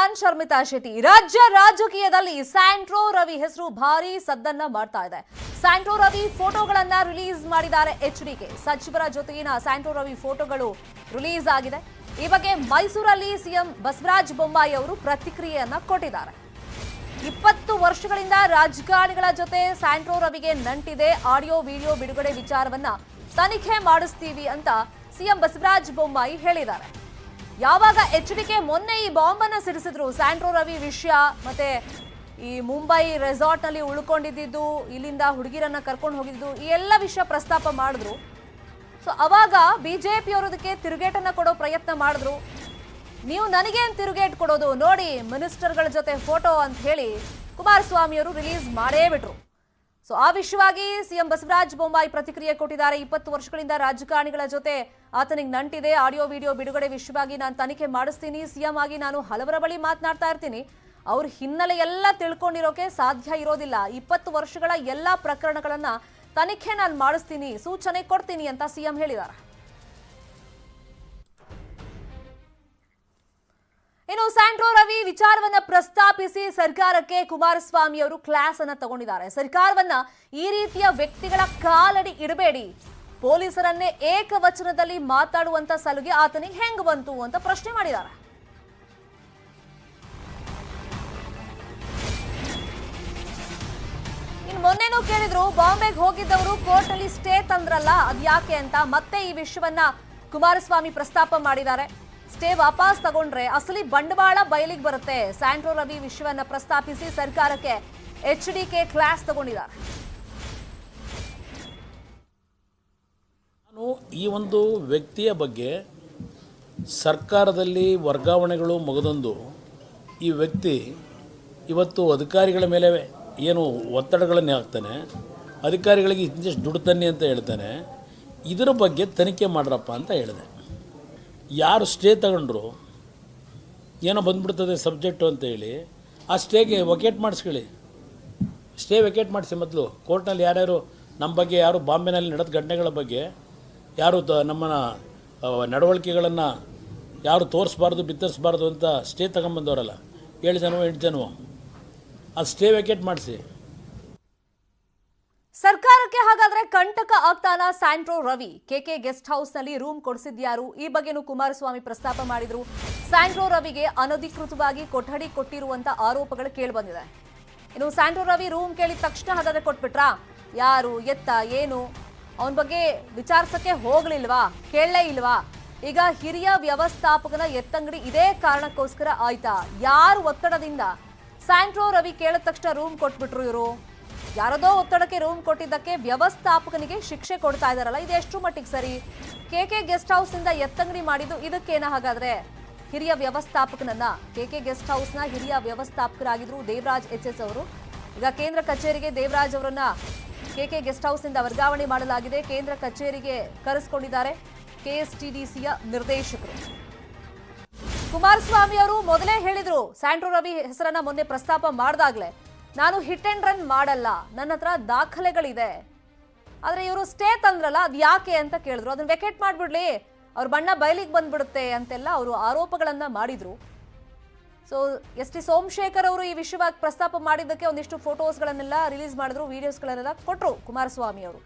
Plan Sharmita Shetty ರಾಜ್ಯ ರಾಜಕೀಯದಲ್ಲಿ Santro Ravi ಹೆಸರು ಭಾರಿ ಸದ್ದನ್ನ ಮಾಡ್ತಾ ಇದೆ ಸ್ಯಾಂಟ್ರೋ ರವಿ ಫೋಟೋಗಳನ್ನ ರಿಲೀಸ್ ಮಾಡಿದ್ದಾರೆ ಎಚ್ ಡಿಕೆ ಸಚಿವರ ಜೊತೆಗಿನ ಸ್ಯಾಂಟ್ರೋ ರವಿ ಫೋಟೋಗಳು ರಿಲೀಸ್ ಆಗಿದೆ ಈ ಬಗ್ಗೆ ಮೈಸೂರಲ್ಲಿ ಸಿಎಂ ಬಸವರಾಜ ಬೊಮ್ಮಾಯಿ ಅವರು ಪ್ರತಿಕ್ರಿಯೆಯನ್ನ ಕೊಟ್ಟಿದ್ದಾರೆ ಇಪ್ಪತ್ತು ವರ್ಷಗಳಿಂದ ರಾಜಕಾರಣಿಗಳ ಜೊತೆ ಸ್ಯಾಂಟ್ರೋ ರವಿಗೆ ನಂಟಿದೆ ಆಡಿಯೋ ವಿಡಿಯೋ ಬಿಡುಗಡೆ ವಿಚಾರವನ್ನ ತನಿಖೆ ಮಾಡಿಸ್ತೀವಿ ಅಂತ ಸಿಎಂ ಬಸವರಾಜ ಬೊಮ್ಮಾಯಿ ಹೇಳಿದ್ದಾರೆ ಯಾವಾಗ ಎಚ್ ಡಿಕೆ ಮೊನ್ನೆ ಈ ಬಾಂಬ್ ಅನ್ನ ಸಿಡಿಸಿದ್ರು ಸ್ಯಾಂಟ್ರೋ ರವಿ ವಿಷಯ ಮತ್ತೆ ಈ ಮುಂಬೈ ರೆಸಾರ್ಟ್ ನಲ್ಲಿ ಉಳ್ಕೊಂಡಿದ್ದು ಇಲ್ಲಿಂದ ಹುಡುಗಿರನ್ನ ಕರ್ಕೊಂಡು ಹೋಗಿದ್ದು ಈ ಎಲ್ಲ ವಿಷಯ ಪ್ರಸ್ತಾಪ ಮಾಡಿದ್ರು ಸೊ ಅವಾಗ ಬಿಜೆಪಿಯವರು ಅದಕ್ಕೆ ತಿರುಗೇಟನ್ನ ಕೊಡೋ ಪ್ರಯತ್ನ ಮಾಡಿದ್ರು ನೀವು ನನಗೇನ್ ತಿರುಗೇಟ್ ಕೊಡೋದು ನೋಡಿ ಮಿನಿಸ್ಟರ್ಗಳ ಜೊತೆ ಫೋಟೋ ಅಂತ ಹೇಳಿ ಕುಮಾರಸ್ವಾಮಿ ಅವರು ರಿಲೀಸ್ ಮಾಡೇ ಬಿಟ್ರು ಸೊ ಆ ವಿಷಯವಾಗಿ ಸಿಎಂ ಬಸವರಾಜ ಬೊಮ್ಮಾಯಿ ಪ್ರತಿಕ್ರಿಯೆ ಕೊಟ್ಟಿದ್ದಾರೆ ಇಪ್ಪತ್ತು ವರ್ಷಗಳಿಂದ ರಾಜಕಾರಣಿಗಳ ಜೊತೆ ಆತನಿಗೆ ನಂಟಿದೆ ಆಡಿಯೋ ವಿಡಿಯೋ ಬಿಡುಗಡೆ ವಿಷಯವಾಗಿ ನಾನು ತನಿಖೆ ಮಾಡಿಸ್ತೀನಿ ಸಿಎಂ ಆಗಿ ನಾನು ಹಲವರ ಬಳಿ ಮಾತನಾಡ್ತಾ ಇರ್ತೀನಿ ಅವ್ರ ಹಿನ್ನೆಲೆ ಎಲ್ಲ ತಿಳ್ಕೊಂಡಿರೋಕೆ ಸಾಧ್ಯ ಇರೋದಿಲ್ಲ ಇಪ್ಪತ್ತು ವರ್ಷಗಳ ಎಲ್ಲ ಪ್ರಕರಣಗಳನ್ನ ತನಿಖೆ ನಾನು ಮಾಡಿಸ್ತೀನಿ ಸೂಚನೆ ಕೊಡ್ತೀನಿ ಅಂತ ಸಿಎಂ ಹೇಳಿದ್ದಾರೆ ಇನ್ನು ಸ್ಯಾಂಟ್ರೋ ರವಿ ವಿಚಾರವನ್ನ ಪ್ರಸ್ತಾಪಿಸಿ ಸರ್ಕಾರಕ್ಕೆ ಕುಮಾರಸ್ವಾಮಿ ಅವರು ಕ್ಲಾಸ್ ಅನ್ನ ತಗೊಂಡಿದ್ದಾರೆ ಸರ್ಕಾರವನ್ನ ಈ ರೀತಿಯ ವ್ಯಕ್ತಿಗಳ ಕಾಲಡಿ ಇಡಬೇಡಿ ಪೊಲೀಸರನ್ನೇ ಏಕವಚನದಲ್ಲಿ ಮಾತಾಡುವಂತ ಸಲುಗೆ ಆತನಿಗೆ ಹೆಂಗ್ ಬಂತು ಅಂತ ಪ್ರಶ್ನೆ ಮಾಡಿದ್ದಾರೆ ಇನ್ನು ಮೊನ್ನೆನೂ ಕೇಳಿದ್ರು ಬಾಂಬೆಗೆ ಹೋಗಿದ್ದವರು ಕೋರ್ಟ್ ಅಲ್ಲಿ ಸ್ಟೇ ತಂದ್ರಲ್ಲ ಅದ್ ಯಾಕೆ ಅಂತ ಮತ್ತೆ ಈ ವಿಷಯವನ್ನ ಕುಮಾರಸ್ವಾಮಿ ಪ್ರಸ್ತಾಪ ಮಾಡಿದ್ದಾರೆ ಸ್ಟೇ ವಾಪಸ್ ತಗೊಂಡ್ರೆ ಅಸಲಿ ಬಂಡವಾಳ ಬಯಲಿಗೆ ಬರುತ್ತೆ ಸ್ಯಾಂಟ್ರೋ ರವಿ ವಿಷಯವನ್ನ ಪ್ರಸ್ತಾಪಿಸಿ ಸರ್ಕಾರಕ್ಕೆ ಎಚ್ ಡಿ ಕೆ ಕ್ಲಾಸ್ ತಗೊಂಡಿದ್ದಾರೆ ನಾನು ಈ ಒಂದು ವ್ಯಕ್ತಿಯ ಬಗ್ಗೆ ಸರ್ಕಾರದಲ್ಲಿ ವರ್ಗಾವಣೆಗಳು ಮುಗಿದೊಂದು ಈ ವ್ಯಕ್ತಿ ಇವತ್ತು ಅಧಿಕಾರಿಗಳ ಮೇಲೆ ಏನು ಒತ್ತಡಗಳನ್ನು ಹಾಕ್ತಾನೆ ಅಧಿಕಾರಿಗಳಿಗೆ ಇಂತಿಷ್ಟು ದುಡ್ಡು ತನ್ನಿ ಅಂತ ಹೇಳ್ತಾನೆ ಇದರ ಬಗ್ಗೆ ತನಿಖೆ ಮಾಡ್ರಪ್ಪ ಅಂತ ಹೇಳಿದೆ ಯಾರು ಸ್ಟೇ ತಗೊಂಡ್ರು ಏನೋ ಬಂದ್ಬಿಡ್ತದೆ ಸಬ್ಜೆಕ್ಟು ಅಂತ ಹೇಳಿ ಆ ಸ್ಟೇಗೆ ವಕೇಟ್ ಮಾಡಿಸ್ಕೊಳ್ಳಿ ಸ್ಟೇ ವೆಕೇಟ್ ಮಾಡಿಸಿ ಮೊದಲು ಕೋರ್ಟ್ನಲ್ಲಿ ಯಾರ್ಯಾರು ನಮ್ಮ ಬಗ್ಗೆ ಯಾರು ಬಾಂಬೆನಲ್ಲಿ ನಡೆದ ಘಟನೆಗಳ ಬಗ್ಗೆ ಯಾರು ತ ನಮ್ಮನ್ನ ಆ, ನಡವಳಿಕೆಗಳನ್ನು ಯಾರು ತೋರಿಸ್ಬಾರ್ದು ಬಿತ್ತರಿಸ್ಬಾರ್ದು ಅಂತ ಸ್ಟೇ ತಗೊಂಬಂದವರಲ್ಲ ಏಳು ಜನವೋ ಎಂಟು ಜನವೋ ಆ ಸ್ಟೇ ವೆಕೇಟ್ ಮಾಡಿಸಿ ಸರ್ಕಾರಕ್ಕೆ ಹಾಗಾದ್ರೆ ಕಂಟಕ ಆಗ್ತಾನ Santro Ravi KK guest house ನಲ್ಲಿ ರೂಮ್ ಕೊಡಿಸಿದ್ಯಾರು ಈ ಬಗ್ಗೆನೂ ಕುಮಾರಸ್ವಾಮಿ ಪ್ರಸ್ತಾಪ ಮಾಡಿದ್ರು ಸ್ಯಾಂಟ್ರೋ ರವಿಗೆ ಅನಧಿಕೃತವಾಗಿ ಕೊಠಡಿ ಕೊಟ್ಟಿರುವಂತ ಆರೋಪಗಳು ಕೇಳಿಬಂದಿದೆ ಇನ್ನು ಸ್ಯಾಂಟ್ರೋ ರವಿ ರೂಮ್ ಕೇಳಿದ ತಕ್ಷಣ ಹಾಗಾದ್ರೆ ಕೊಟ್ಬಿಟ್ರಾ ಯಾರು ಎತ್ತ ಏನು ಅವನ ಬಗ್ಗೆ ವಿಚಾರಿಸಕ್ಕೆ ಹೋಗ್ಲಿಲ್ವಾ ಕೇಳಲೇ ಇಲ್ವಾ ಈಗ ಹಿರಿಯ ವ್ಯವಸ್ಥಾಪಕನ ಎತ್ತಂಗಡಿ ಇದೇ ಕಾರಣಕ್ಕೋಸ್ಕರ ಆಯ್ತಾ ಯಾರು ಒತ್ತಡದಿಂದ ಸ್ಯಾಂಟ್ರೋ ರವಿ ಕೇಳಿದ ತಕ್ಷಣ ರೂಮ್ ಕೊಟ್ಬಿಟ್ರು ಇವರು ಯಾರದೋ ಒತ್ತಡಕ್ಕೆ ರೂಮ್ ಕೊಟ್ಟಿದ್ದಕ್ಕೆ ವ್ಯವಸ್ಥಾಪಕನಿಗೆ ಶಿಕ್ಷೆ ಕೊಡ್ತಾ ಇದಾರಲ್ಲ ಇದು ಎಷ್ಟು ಮಟ್ಟಿಗೆ ಸರಿ ಕೆಕೆ ಗೆಸ್ಟ್ ಹೌಸ್ ಇಂದ ಎತ್ತಂಗಡಿ ಮಾಡಿದ್ದು ಇದಕ್ಕೇನ ಹಾಗಾದ್ರೆ ಹಿರಿಯ ವ್ಯವಸ್ಥಾಪಕನನ್ನ ಕೆಕೆ ಗೆಸ್ಟ್ ಹೌಸ್ ನ ಹಿರಿಯ ವ್ಯವಸ್ಥಾಪಕರಾಗಿದ್ರು ದೇವರಾಜ್ ಎಚ್ ಎಸ್ ಅವರು ಈಗ ಕೇಂದ್ರ ಕಚೇರಿಗೆ ದೇವರಾಜ್ ಅವರನ್ನ ಕೆಕೆ ಗೆಸ್ಟ್ ಹೌಸ್ ಇಂದ ವರ್ಗಾವಣೆ ಮಾಡಲಾಗಿದೆ ಕೇಂದ್ರ ಕಚೇರಿಗೆ ಕರೆಸ್ಕೊಂಡಿದ್ದಾರೆ ಕೆಎಸ್ಟಿಡಿಸಿಯ ನಿರ್ದೇಶಕರು ಕುಮಾರಸ್ವಾಮಿ ಅವರು ಮೊದಲೇ ಹೇಳಿದ್ರು ಸ್ಯಾಂಟ್ರೋ ರವಿ ಹೆಸರನ್ನ ಮೊನ್ನೆ ಪ್ರಸ್ತಾಪ ಮಾಡಿದಾಗ್ಲೇ ನಾನು ಹಿಟ್ ಅಂಡ್ ರನ್ ಮಾಡಲ್ಲ ನನ್ನ ಹತ್ರ ದಾಖಲೆಗಳಿದೆ ಆದ್ರೆ ಇವರು ಸ್ಟೇ ತಂದ್ರಲ್ಲ ಅದು ಯಾಕೆ ಅಂತ ಕೇಳಿದ್ರು ಅದನ್ನ ವೆಕೆಟ್ ಮಾಡ್ಬಿಡ್ಲಿ ಅವ್ರ ಬಣ್ಣ ಬಯಲಿಗೆ ಬಂದ್ಬಿಡುತ್ತೆ ಅಂತೆಲ್ಲ ಅವರು ಆರೋಪಗಳನ್ನ ಮಾಡಿದ್ರು ಸೊ ಎಸ್ ಟಿ ಸೋಮಶೇಖರ್ ಅವರು ಈ ವಿಷಯವಾಗಿ ಪ್ರಸ್ತಾಪ ಮಾಡಿದ್ದಕ್ಕೆ ಒಂದಿಷ್ಟು ಫೋಟೋಸ್ಗಳನ್ನೆಲ್ಲ ರಿಲೀಸ್ ಮಾಡಿದ್ರು ವಿಡಿಯೋಸ್ಗಳನ್ನೆಲ್ಲ ಕೊಟ್ರು ಕುಮಾರಸ್ವಾಮಿ ಅವರು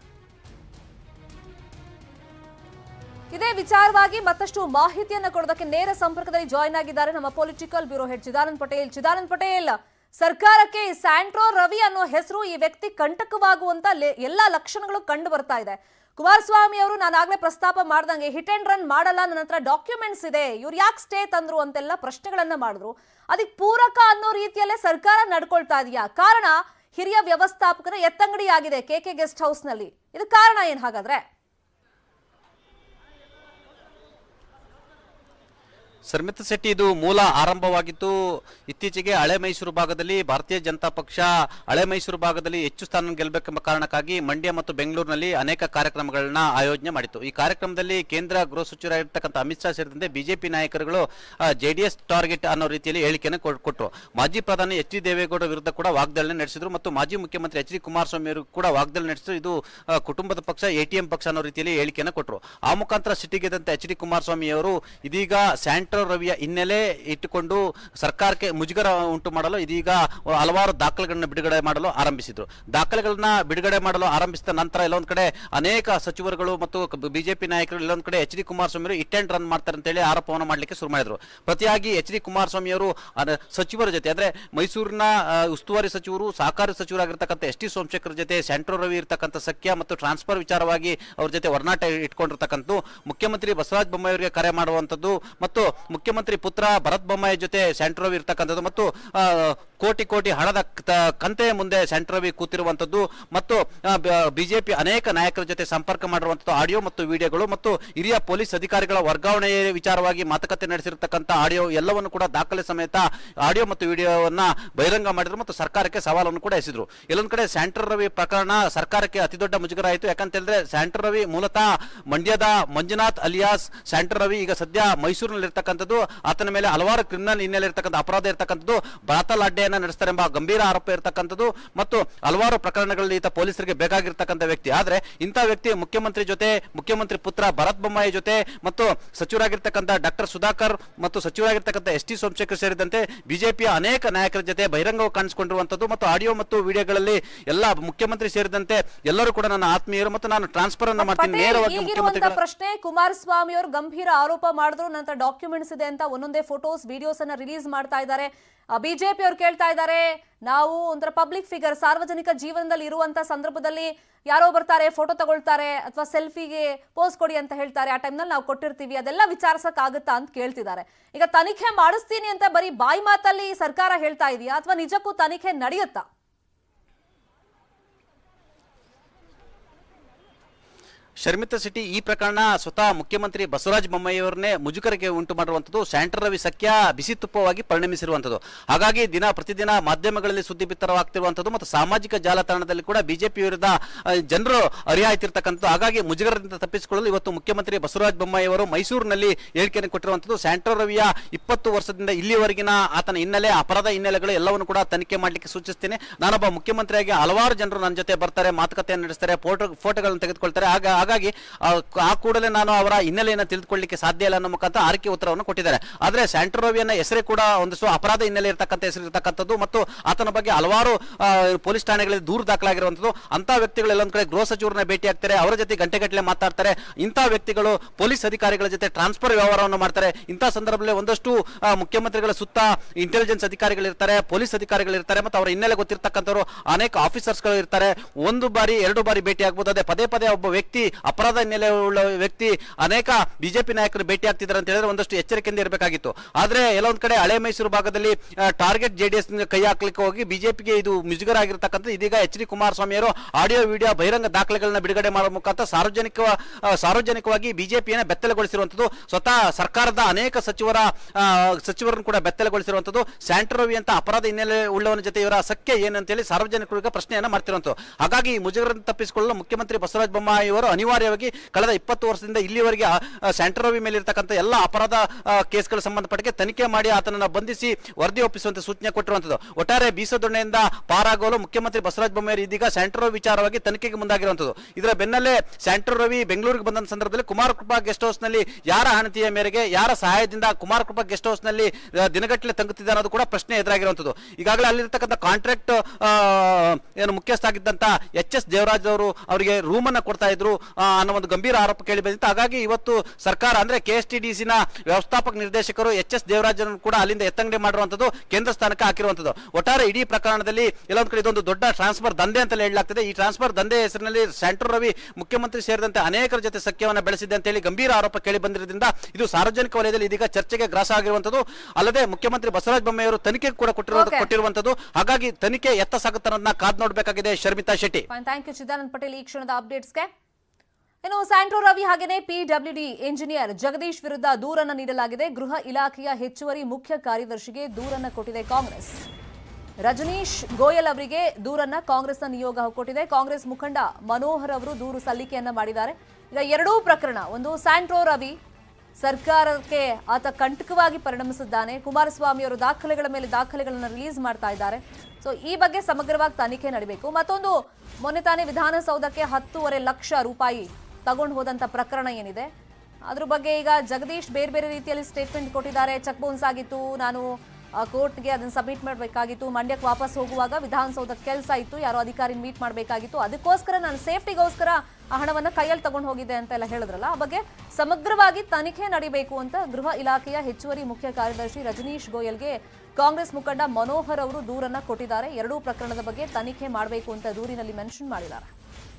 ಇದೇ ವಿಚಾರವಾಗಿ ಮತ್ತಷ್ಟು ಮಾಹಿತಿಯನ್ನ ಕೊಡೋದಕ್ಕೆ ನೇರ ಸಂಪರ್ಕದಲ್ಲಿ ಜಾಯಿನ್ ಆಗಿದ್ದಾರೆ ನಮ್ಮ political bureau head Chidanand Patel Chidanand Patel ಸರ್ಕಾರಕ್ಕೆ ಈ ಸ್ಯಾಂಟ್ರೋ ರವಿ ಅನ್ನೋ ಹೆಸರು ಈ ವ್ಯಕ್ತಿ ಕಂಟಕವಾಗುವಂತ ಲೆ- ಎಲ್ಲಾ ಲಕ್ಷಣಗಳು ಕಂಡು ಬರ್ತಾ ಇದೆ ಕುಮಾರಸ್ವಾಮಿ ಅವರು ನಾನಾಗ್ಲೇ ಪ್ರಸ್ತಾಪ ಮಾಡ್ದಂಗೆ ಹಿಟ್ ಅಂಡ್ ರನ್ ಮಾಡಲ್ಲ ನನ್ನ ಹತ್ರ ಡಾಕ್ಯುಮೆಂಟ್ಸ್ ಇದೆ ಇವ್ರು ಯಾಕೆ ಸ್ಟೇ ತಂದ್ರು ಅಂತೆಲ್ಲ ಪ್ರಶ್ನೆಗಳನ್ನ ಮಾಡಿದ್ರು ಅದಕ್ಕೆ ಪೂರಕ ಅನ್ನೋ ರೀತಿಯಲ್ಲೇ ಸರ್ಕಾರ ನಡ್ಕೊಳ್ತಾ ಇದೆಯಾ ಕಾರಣ ಹಿರಿಯ ವ್ಯವಸ್ಥಾಪಕರ ಎತ್ತಂಗಡಿ ಆಗಿದೆ ಕೆ ಕೆ ಗೆಸ್ಟ್ ಹೌಸ್ ನಲ್ಲಿ ಇದು ಕಾರಣ ಏನ್ ಹಾಗಾದ್ರೆ ಸರ್ಮಿತ ಶೆಟ್ಟಿ ಇದು ಮೂಲ ಆರಂಭವಾಗಿತ್ತು ಇತ್ತೀಚೆಗೆ ಹಳೆ ಮೈಸೂರು ಭಾಗದಲ್ಲಿ ಭಾರತೀಯ ಜನತಾ ಪಕ್ಷ ಹಳೆ ಮೈಸೂರು ಭಾಗದಲ್ಲಿ ಹೆಚ್ಚು ಸ್ಥಾನ ಗೆಲ್ಲಬೇಕೆಂಬ ಕಾರಣಕ್ಕಾಗಿ ಮಂಡ್ಯ ಮತ್ತು ಬೆಂಗಳೂರಿನಲ್ಲಿ ಅನೇಕ ಕಾರ್ಯಕ್ರಮಗಳನ್ನ ಆಯೋಜನೆ ಮಾಡಿತ್ತು ಈ ಕಾರ್ಯಕ್ರಮದಲ್ಲಿ ಕೇಂದ್ರ ಗೃಹ ಸಚಿವರಾಗಿರ್ತಕ್ಕಂಥ ಅಮಿತ್ ಶಾ ಸೇರಿದಂತೆ ಬಿಜೆಪಿ ನಾಯಕರುಗಳು ಜೆಡಿಎಸ್ ಟಾರ್ಗೆಟ್ ಅನ್ನೋ ರೀತಿಯಲ್ಲಿ ಹೇಳಿಕೆಯನ್ನು ಕೊಟ್- ಕೊಟ್ರು ಮಾಜಿ ಪ್ರಧಾನಿ ಎಚ್ ಡಿ ದೇವೇಗೌಡ ವಿರುದ್ಧ ಕೂಡ ವಾಗ್ದಾಳಿ ನಡೆಸಿದ್ರು ಮತ್ತು ಮಾಜಿ ಮುಖ್ಯಮಂತ್ರಿ ಎಚ್ ಡಿ ಕುಮಾರಸ್ವಾಮಿ ಅವರು ಕೂಡ ವಾಗ್ದಾಳಿ ನಡೆಸಿದ್ರು ಇದು ಆ, ಕುಟುಂಬದ ಪಕ್ಷ ಎಟಿಎಂ ಪಕ್ಷ ಅನ್ನೋ ರೀತಿಯಲ್ಲಿ ಹೇಳಿಕೆಯನ್ನು ಕೊಟ್ಟರು ಆ ಮುಖಾಂತರ ಸಿಟ್ಟಿಗೆದಂತ ಎಚ್ ಡಿ ಕುಮಾರಸ್ವಾಮಿ ಅವರು ಇದೀಗ ಸ್ಯಾಂಟ್ರೋ ಸ್ಯಾಂಟ್ರೋ ರವಿಯ ಹಿನ್ನೆಲೆ ಇಟ್ಟುಕೊಂಡು ಸರ್ಕಾರಕ್ಕೆ ಮುಜುಗರ ಉಂಟು ಮಾಡಲು ಇದೀಗ ಹಲವಾರು ದಾಖಲೆಗಳನ್ನ ಬಿಡುಗಡೆ ಮಾಡಲು ಆರಂಭಿಸಿದ್ರು ದಾಖಲೆಗಳನ್ನ ಬಿಡುಗಡೆ ಮಾಡಲು ಆರಂಭಿಸಿದ ನಂತರ ಎಲ್ಲೊಂದ್ ಕಡೆ ಅನೇಕ ಸಚಿವರುಗಳು ಮತ್ತು ಬಿಜೆಪಿ ನಾಯಕರು ಎಲ್ಲೊಂದ್ ಕಡೆ ಎಚ್ ಡಿ ಕುಮಾರಸ್ವಾಮಿ ಅವರು ಇಟ್ ಅಂಡ್ ರನ್ ಮಾಡ್ತಾರೆ ಅಂತೇಳಿ ಆರೋಪವನ್ನು ಮಾಡಲಿಕ್ಕೆ ಶುರು ಮಾಡಿದ್ರು ಪ್ರತಿಯಾಗಿ ಎಚ್ ಡಿ ಕುಮಾರಸ್ವಾಮಿ ಅವರು ಅದ- ಸಚಿವರ ಜೊತೆ ಅಂದ್ರೆ ಮೈಸೂರಿನ ಆ, ಉಸ್ತುವಾರಿ ಸಚಿವರು ಸಹಕಾರಿ ಸಚಿವರಾಗಿರ್ತಕ್ಕಂಥ ಎಸ್ ಟಿ ಸೋಮಶೇಖರ್ ಜೊತೆ ಸೆಂಟ್ರೋ ರವಿ ಇರ್ತಕ್ಕಂಥ ಸಖ್ಯ ಮತ್ತು ಟ್ರಾನ್ಸ್ಫರ್ ವಿಚಾರವಾಗಿ ಅವ್ರ ಜೊತೆ ಒಡನಾಟ ಇಟ್ಕೊಂಡಿರ್ತಕ್ಕಂಥ ಮುಖ್ಯಮಂತ್ರಿ ಬಸವರಾಜ ಬೊಮ್ಮಾಯಿ ಅವರಿಗೆ ಕರೆ ಮಾಡುವಂಥದ್ದು ಮತ್ತು ಮುಖ್ಯಮಂತ್ರಿ ಪುತ್ರ ಭರತ್ ಬೊಮ್ಮಾಯಿ ಜೊತೆ ಸೆಂಟ್ರೋ ರವಿ ಇರ್ತಕ್ಕಂಥದ್ದು ಮತ್ತು ಆ, ಕೋಟಿ ಕೋಟಿ ಹಣದ ಕ- ಕಂತೆಯ ಮುಂದೆ ಸೆಂಟ್ರೋ ರವಿ ಕೂತಿರುವಂಥದ್ದು ಮತ್ತು ಬಿಜೆಪಿ ಅನೇಕ ನಾಯಕರ ಜೊತೆ ಸಂಪರ್ಕ ಮಾಡಿರುವಂಥದ್ದು ಆಡಿಯೋ ಮತ್ತು ವಿಡಿಯೋಗಳು ಮತ್ತು ಹಿರಿಯ ಪೊಲೀಸ್ ಅಧಿಕಾರಿಗಳ ವರ್ಗಾವಣೆ ವಿಚಾರವಾಗಿ ಮಾತುಕತೆ ನಡೆಸಿರ್ತಕ್ಕಂಥ ಆಡಿಯೋ ಎಲ್ಲವನ್ನು ಕೂಡ ದಾಖಲೆ ಸಮೇತ ಆಡಿಯೋ ಮತ್ತು ವಿಡಿಯೋವನ್ನ ಬಹಿರಂಗ ಮಾಡಿದ್ರು ಮತ್ತು ಸರ್ಕಾರಕ್ಕೆ ಸವಾಲನ್ನು ಕೂಡ ಎಸೆದ್ರು ಎಲ್ಲೊಂದ್ ಕಡೆ ಸ್ಯಾಂಟ್ರರ್ ರವಿ ಪ್ರಕರಣ ಸರ್ಕಾರಕ್ಕೆ ಅತಿ ದೊಡ್ಡ ಮುಜುಗರ ಆಯಿತು ಯಾಕಂತ ಹೇಳಿದ್ರೆ ಸ್ಯಾಂಟ್ರರ್ ರವಿ ಮೂಲತಃ ಮಂಡ್ಯದ ಮಂಜುನಾಥ್ ಅಲಿಯಾಸ್ ಸ್ಯಾಂಟ್ರರ್ ರವಿ ಈಗ ಸದ್ಯ ಮೈಸೂರಿನಲ್ಲಿ ಇರ್ತಕ್ಕಂಥದ್ದು ಆತನ ಮೇಲೆ ಹಲವಾರು ಕ್ರಿಮಿನಲ್ ಹಿನ್ನೆಲೆ ಇರ್ತಕ್ಕಂಥ ಅಪರಾಧ ಇರ್ತಕ್ಕಂಥದ್ದು ಬ್ರಾತಲ್ ಅಡ್ಡೆಯನ್ನ ನಡೆಸ್ತಾರೆ ಎಂಬ ಗಂಭೀರ ಆರೋಪ ಇರ್ತಕ್ಕಂಥದ್ದು ಮತ್ತು ಹಲವಾರು ಪ್ರಕರಣಗಳಲ್ಲಿ ಈತ ಪೊಲೀಸರಿಗೆ ಬೇಕಾಗಿರ್ತಕ್ಕಂಥ ವ್ಯಕ್ತಿ ಆದ್ರೆ ಇಂಥ ವ್ಯಕ್ತಿ ಮುಖ್ಯಮಂತ್ರಿ ಜೊತೆ ಮುಖ್ಯಮಂತ್ರಿ ಪುತ್ರ ಭರತ್ ಬೊಮ್ಮಾಯಿ ಜೊತೆ ಮತ್ತು ಸಚಿವರಾಗಿರ್ತಕ್ಕಂಥ ಡಾಕ್ಟರ್ ಸುಧಾಕರ್ ಮತ್ತು ಸಚಿವರಾಗಿರ್ತಕ್ಕಂಥ ಎಸ್ ಟಿ ಸೋಮಶೇಖರ್ ಸೇರಿದಂತೆ ಬಿಜೆಪಿಯ ಅನೇಕ ನಾಯಕರ ಜೊತೆ ಬಹಿರಂಗವಾಗಿ ಕಾಣಿಸಿಕೊಂಡಿರುವಂತದ್ದು ಮತ್ತು ಆಡಿಯೋ ಮತ್ತು ವಿಡಿಯೋಗಳಲ್ಲಿ ಎಲ್ಲ ಮುಖ್ಯಮಂತ್ರಿ ಸೇರಿದಂತೆ ಎಲ್ಲರೂ ಕೂಡ ನನ್ನ ಆತ್ಮೀಯರು ಮತ್ತು ನಾನು ಟ್ರಾನ್ಸ್ಫರ್ ಅನ್ನ ಮಾಡ್ತೀನಿ ಪಟೇಲ್, ನೇರವಾಗಿ ಈಗಿರುವಂತ ಮುಖ್ಯಮಂತ್ರಿಗಳ ಪ್ರಶ್ನೆ ಕುಮಾರಸ್ವಾಮಿ ಅವರು ಗಂಭೀರ ಆರೋಪ ಮಾಡಿದ್ರು ನಂತರ ಡಾಕ್ಯುಮೆಂಟ್ಸ್ ಇದೆ ಅಂತ ಒಂದೊಂದೇ ಫೋಟೋಸ್ ವಿಡಿಯೋಸ್ ಅನ್ನ ರಿಲೀಸ್ ಮಾಡ್ತಾ ಇದ್ದಾರೆ ಬಿಜೆಪಿ ಅವ್ರು ಕೇಳ್ತಾ ಇದ್ದಾರೆ ನಾವು ಒಂಥರ ಪಬ್ಲಿಕ್ ಫಿಗರ್ ಸಾರ್ವಜನಿಕ ಜೀವನದಲ್ಲಿ ಇರುವಂತ ಸಂದರ್ಭದಲ್ಲಿ ಯಾರೋ ಬರ್ತಾರೆ ಫೋಟೋ ತಗೊಳ್ತಾರೆ ಅಥವಾ ಸೆಲ್ಫಿಗೆ ಪೋಸ್ ಕೊಡಿ ಅಂತ ಹೇಳ್ತಾರೆ ಆ ಟೈಮ್ನಲ್ಲಿ ನಾವು ಕೊಟ್ಟಿರ್ತೀವಿ ಅದೆಲ್ಲ ವಿಚಾರಿಸಕ್ ಆಗುತ್ತಾ ಅಂತ ಕೇಳ್ತಿದ್ದಾರೆ ಈಗ ತನಿಖೆ ಮಾಡಿಸ್ತೀನಿ ಅಂತ ಬರೀ ಬಾಯಿ ಮಾತಲ್ಲಿ ಸರ್ಕಾರ ಹೇಳ್ತಾ ಇದೆಯಾ ಅಥವಾ ನಿಜಕ್ಕೂ ತನಿಖೆ ನಡೆಯುತ್ತಾ ಶರ್ಮಿತಾ ಸಿಟಿ ಈ ಪ್ರಕರಣ ಸ್ವತಃ ಮುಖ್ಯಮಂತ್ರಿ ಬಸವರಾಜ ಬೊಮ್ಮಾಯಿಯವರನ್ನೇ ಮುಜುಗರಕ್ಕೆ ಉಂಟು ಮಾಡಿರುವಂಥದ್ದು ಸ್ಯಾಂಟರ್ ರವಿ ಸಖ್ಯ ಬಿಸಿ ತುಪ್ಪವಾಗಿ ಪರಿಣಮಿಸಿರುವಂಥದ್ದು ಹಾಗಾಗಿ ದಿನ ಪ್ರತಿದಿನ ಮಾಧ್ಯಮಗಳಲ್ಲಿ ಸುದ್ದಿ ಬಿತ್ತರವಾಗ್ತಿರುವಂಥದ್ದು ಮತ್ತು ಸಾಮಾಜಿಕ ಜಾಲತಾಣದಲ್ಲಿ ಕೂಡ ಬಿಜೆಪಿ ವಿರುದ್ಧ ಆ, ಜನರು ಅರಿಯಾಯ್ತಿರ್ತಕ್ಕಂಥದ್ದು ಹಾಗಾಗಿ ಮುಜುಗರದಿಂದ ತಪ್ಪಿಸಿಕೊಳ್ಳಲು ಇವತ್ತು ಮುಖ್ಯಮಂತ್ರಿ ಬಸವರಾಜ ಬೊಮ್ಮಾಯಿ ಅವರು ಮೈಸೂರಿನಲ್ಲಿ ಹೇಳಿಕೆಯನ್ನು ಕೊಟ್ಟಿರುವಂಥದ್ದು ಸ್ಯಾಂಟರ್ ರವಿಯ ಇಪ್ಪತ್ತು ವರ್ಷದಿಂದ ಇಲ್ಲಿವರೆಗಿನ ಆತನ ಹಿನ್ನೆಲೆ ಅಪರಾಧ ಹಿನ್ನೆಲೆಗಳು ಎಲ್ಲವನ್ನು ಕೂಡ ತನಿಖೆ ಮಾಡಲಿಕ್ಕೆ ಸೂಚಿಸ್ತೇನೆ ನಾನೊಬ್ಬ ಮುಖ್ಯಮಂತ್ರಿಯಾಗಿ ಹಲವಾರು ಜನರು ನನ್ನ ಜೊತೆ ಬರ್ತಾರೆ ಮಾತುಕತೆಯನ್ನು ನಡೆಸ್ತಾರೆ ಫೋಟೋ ಫೋಟೋಗಳನ್ನು ತೆಗೆದುಕೊಳ್ತಾರೆ ಆಗ ಹಾಗಾಗಿ ಆ ಆ ಕೂಡಲೇ ನಾನು ಅವರ ಹಿನ್ನೆಲೆಯನ್ನು ತಿಳಿದುಕೊಳ್ಳಲಿಕ್ಕೆ ಸಾಧ್ಯ ಇಲ್ಲ ಅನ್ನೋ ಮುಖಾಂತರ ಆರ್ಕೆ ಉತ್ತರವನ್ನು ಕೊಟ್ಟಿದ್ದಾರೆ ಆದರೆ ಸ್ಯಾಂಟರ್ ರವಿಯನ್ನ ಹೆಸರೇ ಕೂಡ ಒಂದಿಷ್ಟು ಅಪರಾಧ ಹಿನ್ನೆಲೆ ಇರತಕ್ಕಂಥ ಹೆಸರು ಇರತಕ್ಕಂಥದ್ದು ಮತ್ತು ಆತನ ಬಗ್ಗೆ ಹಲವಾರು ಆ, ಪೊಲೀಸ್ ಠಾಣೆಗಳಲ್ಲಿ ದೂರು ದಾಖಲಾಗಿರುವಂಥದ್ದು ಅಂತ ವ್ಯಕ್ತಿಗಳು ಎಲ್ಲೊಂದ್ ಕಡೆ ಗೃಹ ಸಚಿವರನ್ನ ಭೇಟಿ ಆಗ್ತಾರೆ ಅವರ ಜೊತೆ ಗಂಟೆಗಟ್ಟಲೆ ಮಾತಾಡ್ತಾರೆ ಇಂಥ ವ್ಯಕ್ತಿಗಳು ಪೊಲೀಸ್ ಅಧಿಕಾರಿಗಳ ಜೊತೆ ಟ್ರಾನ್ಸ್ಫರ್ ವ್ಯವಹಾರವನ್ನು ಮಾಡ್ತಾರೆ ಇಂಥ ಸಂದರ್ಭದಲ್ಲಿ ಒಂದಷ್ಟು ಆ, ಮುಖ್ಯಮಂತ್ರಿಗಳ ಸುತ್ತ ಇಂಟೆಲಿಜೆನ್ಸ್ ಅಧಿಕಾರಿಗಳಿರ್ತಾರೆ ಪೊಲೀಸ್ ಅಧಿಕಾರಿಗಳಿರ್ತಾರೆ ಮತ್ತು ಅವರ ಹಿನ್ನೆಲೆ ಗೊತ್ತಿರ್ತಕ್ಕಂಥವ್ರು ಅನೇಕ ಆಫೀಸರ್ಸ್ಗಳು ಇರ್ತಾರೆ ಒಂದು ಬಾರಿ ಎರಡು ಬಾರಿ ಭೇಟಿ ಆಗ್ಬೋದು ಅದೇ ಪದೇ ಪದೇ ಒಬ್ಬ ವ್ಯಕ್ತಿ ಅಪರಾಧ ಹಿನ್ನೆಲೆ ಉಳ್ಳ ವ್ಯಕ್ತಿ ಅನೇಕ ಬಿಜೆಪಿ ನಾಯಕರು ಭೇಟಿ ಆಗ್ತಿದ್ದಾರೆ ಅಂತ ಹೇಳಿದ್ರೆ ಒಂದಷ್ಟು ಎಚ್ಚರಿಕೆಯಿಂದ ಇರಬೇಕಾಗಿತ್ತು ಆದ್ರೆ ಎಲ್ಲೊಂದ್ ಕಡೆ ಹಳೆ ಮೈಸೂರು ಭಾಗದಲ್ಲಿ ಟಾರ್ಗೆಟ್ ಜೆಡಿಎಸ್ ಕೈ ಹಾಕ್ಲಿಕ್ಕೆ ಹೋಗಿ ಬಿಜೆಪಿಗೆ ಇದು ಮುಜುಗರ ಆಗಿರ್ತಕ್ಕಂಥ ಇದೀಗ ಎಚ್ ಡಿ ಕುಮಾರಸ್ವಾಮಿ ಅವರು ಆಡಿಯೋ ವಿಡಿಯೋ ಬಹಿರಂಗ ದಾಖಲೆಗಳನ್ನ ಬಿಡುಗಡೆ ಮಾಡುವ ಮುಖಾಂತರ ಸಾರ್ವಜನಿಕ ಆ, ಸಾರ್ವಜನಿಕವಾಗಿ ಬಿಜೆಪಿಯನ್ನು ಬೆತ್ತಲೆಗೊಳಿಸಿರುವಂತದ್ದು ಸ್ವತಃ ಸರ್ಕಾರದ ಅನೇಕ ಸಚಿವರ ಆ, ಸಚಿವರನ್ನು ಕೂಡ ಬೆತ್ತಲೆಗೊಳಿಸಿರುವಂತದ್ದು ಸ್ಯಾಂಟ್ರೋ ರವಿ ಅಂತ ಅಪರಾಧ ಹಿನ್ನೆಲೆ ಉಳ್ಳವನ ಜೊತೆ ಇವರ ಸಖ್ಯ ಏನಂತೇಳಿ ಸಾರ್ವಜನಿಕರಿಗೆ ಪ್ರಶ್ನೆಯನ್ನ ಮಾಡ್ತಿರುವಂತದ್ದು ಹಾಗಾಗಿ ಈ ಮುಜುಗರನ್ನು ತಪ್ಪಿಸಿಕೊಳ್ಳಲು ಮುಖ್ಯಮಂತ್ರಿ ಬಸವರಾಜ ಬೊಮ್ಮಾಯಿ ಅವರು ಅನಿವಾರ್ಯವಾಗಿ ಕಳೆದ ಇಪ್ಪತ್ತು ವರ್ಷದಿಂದ ಇಲ್ಲಿವರೆಗೆ ಆ, ಆ, ಸ್ಯಾಂಟ್ರೋ ರವಿ ಮೇಲೆ ಇರ್ತಕ್ಕಂಥ ಎಲ್ಲ ಅಪರಾಧ ಆ, ಕೇಸ್ಗಳ ಸಂಬಂಧಪಟ್ಟಕ್ಕೆ ತನಿಖೆ ಮಾಡಿ ಆತನನ್ನ ಬಂಧಿಸಿ ವರದಿ ಒಪ್ಪಿಸುವಂತೆ ಸೂಚನೆ ಕೊಟ್ಟಿರುವಂತದ್ದು ಒಟ್ಟಾರೆ ಬೀಸದೊಣ್ಣೆಯಿಂದ ಪಾರಾಗಲು ಮುಖ್ಯಮಂತ್ರಿ ಬಸವರಾಜ ಬೊಮ್ಮಾಯಿ ಇದೀಗ ಸ್ಯಾಂಟ್ರೋ ರವಿ ವಿಚಾರವಾಗಿ ತನಿಖೆಗೆ ಮುಂದಾಗಿರುವಂತದ್ದು ಇದರ ಬೆನ್ನಲ್ಲೇ ಸ್ಯಾಂಟ್ರೋ ರವಿ ಬೆಂಗಳೂರಿಗೆ ಬಂದ ಸಂದರ್ಭದಲ್ಲಿ ಕುಮಾರ ಕೃಪಾ ಗೆಸ್ಟ್ ಹೌಸ್ ನಲ್ಲಿ ಯಾರ ಅಣತಿಯ ಮೇರೆಗೆ ಯಾರ ಸಹಾಯದಿಂದ ಕುಮಾರ ಕೃಪಾ ಗೆಸ್ಟ್ ಹೌಸ್ ನಲ್ಲಿ ಆ, ದಿನಗಟ್ಟಲೆ ತಂಗುತ್ತಿದೆ ಅನ್ನೋದು ಕೂಡ ಪ್ರಶ್ನೆ ಎದುರಾಗಿರುವಂತದ್ದು ಈಗಾಗಲೇ ಅಲ್ಲಿರ್ತಕ್ಕಂಥ ಕಾಂಟ್ರಾಕ್ಟ್ ಏನು ಮುಖ್ಯಸ್ಥ ಆಗಿದ್ದಂತ ಎಚ್ ಎಸ್ ದೇವರಾಜ್ ಅವರು ಅವರಿಗೆ ರೂಮ್ ಅನ್ನ ಕೊಡ್ತಾ ಇದ್ರು ಆ, ಅನ್ನೋ ಒಂದು ಗಂಭೀರ ಆರೋಪ ಕೇಳಿ ಬಂದಿತ್ತು ಹಾಗಾಗಿ ಇವತ್ತು ಸರ್ಕಾರ ಅಂದ್ರೆ ಕೆ ಎಸ್ ಟಿ ಡಿ ಸಿನ ವ್ಯವಸ್ಥಾಪಕ ನಿರ್ದೇಶಕರು ಎಚ್ ಎಸ್ ದೇವರಾಜ್ ಕೂಡ ಅಲ್ಲಿಂದ ಎತ್ತಂಗಡಿ ಮಾಡಿರುವಂತದ್ದು ಕೇಂದ್ರ ಸ್ಥಾನಕ್ಕೆ ಹಾಕಿರುವಂತದ್ದು ಒಟ್ಟಾರೆ ಇಡೀ ಪ್ರಕರಣದಲ್ಲಿ ಎಲ್ಲೊಂದ್ ಕಡೆ ಇದೊಂದು ದೊಡ್ಡ ಟ್ರಾನ್ಸ್ಫರ್ ದಂಧೆ ಅಂತಲೇ ಹೇಳಲಾಗ್ತದೆ ಈ ಟ್ರಾನ್ಸ್ಫರ್ ದಂಧೆ ಹೆಸರಿನಲ್ಲಿ ಸೆಂಟ್ರಲ್ ರವಿ ಮುಖ್ಯಮಂತ್ರಿ ಸೇರಿದಂತೆ ಅನೇಕರ ಜೊತೆ ಸಖ್ಯವನ್ನು ಬೆಳೆಸಿದೆ ಅಂತ ಹೇಳಿ ಗಂಭೀರ ಆರೋಪ ಕೇಳಿ ಬಂದಿರೋದ್ರಿಂದ ಇದು ಸಾರ್ವಜನಿಕ ವಲಯದಲ್ಲಿ ಇದೀಗ ಚರ್ಚೆಗೆ ಗ್ರಾಸ ಆಗಿರುವಂತದ್ದು ಅಲ್ಲದೆ ಮುಖ್ಯಮಂತ್ರಿ ಬಸವರಾಜ ಬೊಮ್ಮಾಯಿ ಅವರು ತನಿಖೆ ಕೂಡ ಕೊಟ್ಟಿರೋದು Okay. ಕೊಟ್ಟಿರುವಂತದ್ದು ಹಾಗಾಗಿ ತನಿಖೆ ಎತ್ತ ಸಾಗುತ್ತಾನನ್ನ ಕಾದ್ ನೋಡಬೇಕಾಗಿದೆ Sharmitha Shetty fine thank you Chidanand Patel ಈ ಕ್ಷಣದ ಅಪ್ಡೇಟ್ಸ್ಗೆ ಇನ್ನು ಸ್ಯಾಂಟ್ರೋ ರವಿ ಹಾಗೆಯೇ ಪಿಡಬ್ಲ್ಯೂಡಿ ಇಂಜಿನಿಯರ್ ಜಗದೀಶ್ ವಿರುದ್ಧ ದೂರನ್ನ ನೀಡಲಾಗಿದೆ ಗೃಹ ಇಲಾಖೆಯ ಹೆಚ್ಚುವರಿ ಮುಖ್ಯ ಕಾರ್ಯದರ್ಶಿಗೆ ದೂರನ್ನ ಕೊಟ್ಟಿದೆ ಕಾಂಗ್ರೆಸ್ ರಜನೀಶ್ ಗೋಯಲ್ ಅವರಿಗೆ ದೂರನ್ನ ಕಾಂಗ್ರೆಸ್ನ ನಿಯೋಗ ಕೊಟ್ಟಿದೆ ಕಾಂಗ್ರೆಸ್ ಮುಖಂಡ ಮನೋಹರ್ ಅವರು ದೂರು ಸಲ್ಲಿಕೆಯನ್ನ ಮಾಡಿದ್ದಾರೆ ಈಗ ಎರಡೂ ಪ್ರಕರಣ ಒಂದು ಸ್ಯಾಂಟ್ರೋ ರವಿ ಸರ್ಕಾರಕ್ಕೆ ಆತ ಕಂಟಕವಾಗಿ ಪರಿಣಮಿಸಿದ್ದಾನೆ ಕುಮಾರಸ್ವಾಮಿ ಅವರು ದಾಖಲೆಗಳ ಮೇಲೆ ದಾಖಲೆಗಳನ್ನು ರಿಲೀಸ್ ಮಾಡ್ತಾ ಇದ್ದಾರೆ ಸೊ ಈ ಬಗ್ಗೆ ಸಮಗ್ರವಾಗಿ ತನಿಖೆ ನಡೀಬೇಕು ಮತ್ತೊಂದು ಮೊನ್ನೆ ತಾನೇ ವಿಧಾನಸೌಧಕ್ಕೆ ಹತ್ತೂವರೆ ಲಕ್ಷ ರೂಪಾಯಿ ತಗೊಂಡು ಹೋದಂತ ಪ್ರಕರಣ ಏನಿದೆ ಅದ್ರ ಬಗ್ಗೆ ಈಗ ಜಗದೀಶ್ ಬೇರೆ ಬೇರೆ ರೀತಿಯಲ್ಲಿ ಸ್ಟೇಟ್ಮೆಂಟ್ ಕೊಟ್ಟಿದ್ದಾರೆ ಚೆಕ್ ಬೌನ್ಸ್ ಆಗಿತ್ತು ನಾನು ಆ, ಕೋರ್ಟ್ಗೆ ಅದನ್ನ ಸಬ್ಮಿಟ್ ಮಾಡಬೇಕಾಗಿತ್ತು ಮಂಡ್ಯಕ್ಕೆ ವಾಪಸ್ ಹೋಗುವಾಗ ವಿಧಾನಸೌಧಕ್ಕೆ ಕೆಲಸ ಇತ್ತು ಯಾರೋ ಅಧಿಕಾರಿ ಮೀಟ್ ಮಾಡಬೇಕಾಗಿತ್ತು ಅದಕ್ಕೋಸ್ಕರ ನಾನು ಸೇಫ್ಟಿಗೋಸ್ಕರ ಆ ಹಣವನ್ನ ಕೈಯಲ್ಲಿ ತಗೊಂಡು ಹೋಗಿದ್ದೆ ಅಂತ ಎಲ್ಲ ಹೇಳಿದ್ರಲ್ಲ ಆ ಬಗ್ಗೆ ಸಮಗ್ರವಾಗಿ ತನಿಖೆ ನಡಿಬೇಕು ಅಂತ ಗೃಹ ಇಲಾಖೆಯ ಹೆಚ್ಚುವರಿ ಮುಖ್ಯ ಕಾರ್ಯದರ್ಶಿ ರಜನೀಶ್ ಗೋಯಲ್ಗೆ ಕಾಂಗ್ರೆಸ್ ಮುಖಂಡ ಮನೋಹರ್ ಅವರು ದೂರನ್ನ ಕೊಟ್ಟಿದ್ದಾರೆ ಎರಡೂ ಪ್ರಕರಣದ ಬಗ್ಗೆ ತನಿಖೆ ಮಾಡಬೇಕು ಅಂತ ದೂರಿನಲ್ಲಿ ಮೆನ್ಷನ್ ಮಾಡಿದ್ದಾರೆ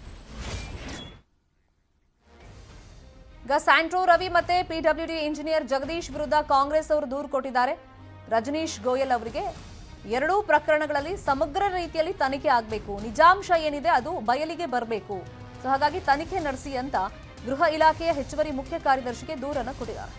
ಈಗ ಸ್ಯಾಂಟ್ರೋ ರವಿ ಮತ್ತೆ ಪಿಡಬ್ಲ್ಯೂಡಿ ಇಂಜಿನಿಯರ್ ಜಗದೀಶ್ ವಿರುದ್ಧ ಕಾಂಗ್ರೆಸ್ ಅವರು ದೂರು ಕೊಟ್ಟಿದ್ದಾರೆ ರಜನೀಶ್ ಗೋಯಲ್ ಅವರಿಗೆ ಎರಡೂ ಪ್ರಕರಣಗಳಲ್ಲಿ ಸಮಗ್ರ ರೀತಿಯಲ್ಲಿ ತನಿಖೆ ಆಗಬೇಕು ನಿಜಾಂಶ ಏನಿದೆ ಅದು ಬಯಲಿಗೆ ಬರಬೇಕು ಸೊ ಹಾಗಾಗಿ ತನಿಖೆ ನಡೆಸಿ ಅಂತ ಗೃಹ ಇಲಾಖೆಯ ಹೆಚ್ಚುವರಿ ಮುಖ್ಯ ಕಾರ್ಯದರ್ಶಿಗೆ ದೂರನ್ನು ಕೊಟ್ಟಿದ್ದಾರೆ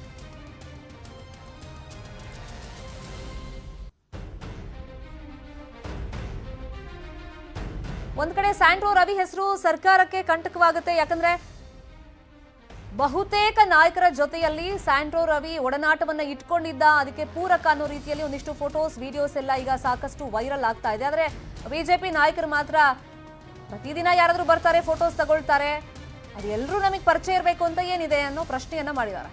ಒಂದ್ ಕಡೆ ಸ್ಯಾಂಟ್ರೋ ರವಿ ಹೆಸರು ಸರ್ಕಾರಕ್ಕೆ ಕಂಟಕವಾಗುತ್ತೆ ಯಾಕಂದ್ರೆ ಬಹುತೇಕ ನಾಯಕರ ಜೊತೆಯಲ್ಲಿ ಸ್ಯಾಂಟ್ರೋ ರವಿ ಒಡನಾಟವನ್ನ ಇಟ್ಕೊಂಡಿದ್ದ ಅದಕ್ಕೆ ಪೂರಕ ಅನ್ನೋ ರೀತಿಯಲ್ಲಿ ಒಂದಿಷ್ಟು ಫೋಟೋಸ್ ವಿಡಿಯೋಸ್ ಎಲ್ಲ ಈಗ ಸಾಕಷ್ಟು ವೈರಲ್ ಆಗ್ತಾ ಇದೆ ಆದ್ರೆ ಬಿಜೆಪಿ ನಾಯಕರು ಮಾತ್ರ ಪ್ರತಿದಿನ ಯಾರಾದ್ರೂ ಬರ್ತಾರೆ ಫೋಟೋಸ್ ತಗೊಳ್ತಾರೆ ಅದು ಎಲ್ಲರೂ ನಮಗೆ ಪರಿಚಯ ಇರಬೇಕು ಅಂತ ಏನಿದೆ ಅನ್ನೋ ಪ್ರಶ್ನೆಯನ್ನ ಮಾಡಿದ್ದಾರೆ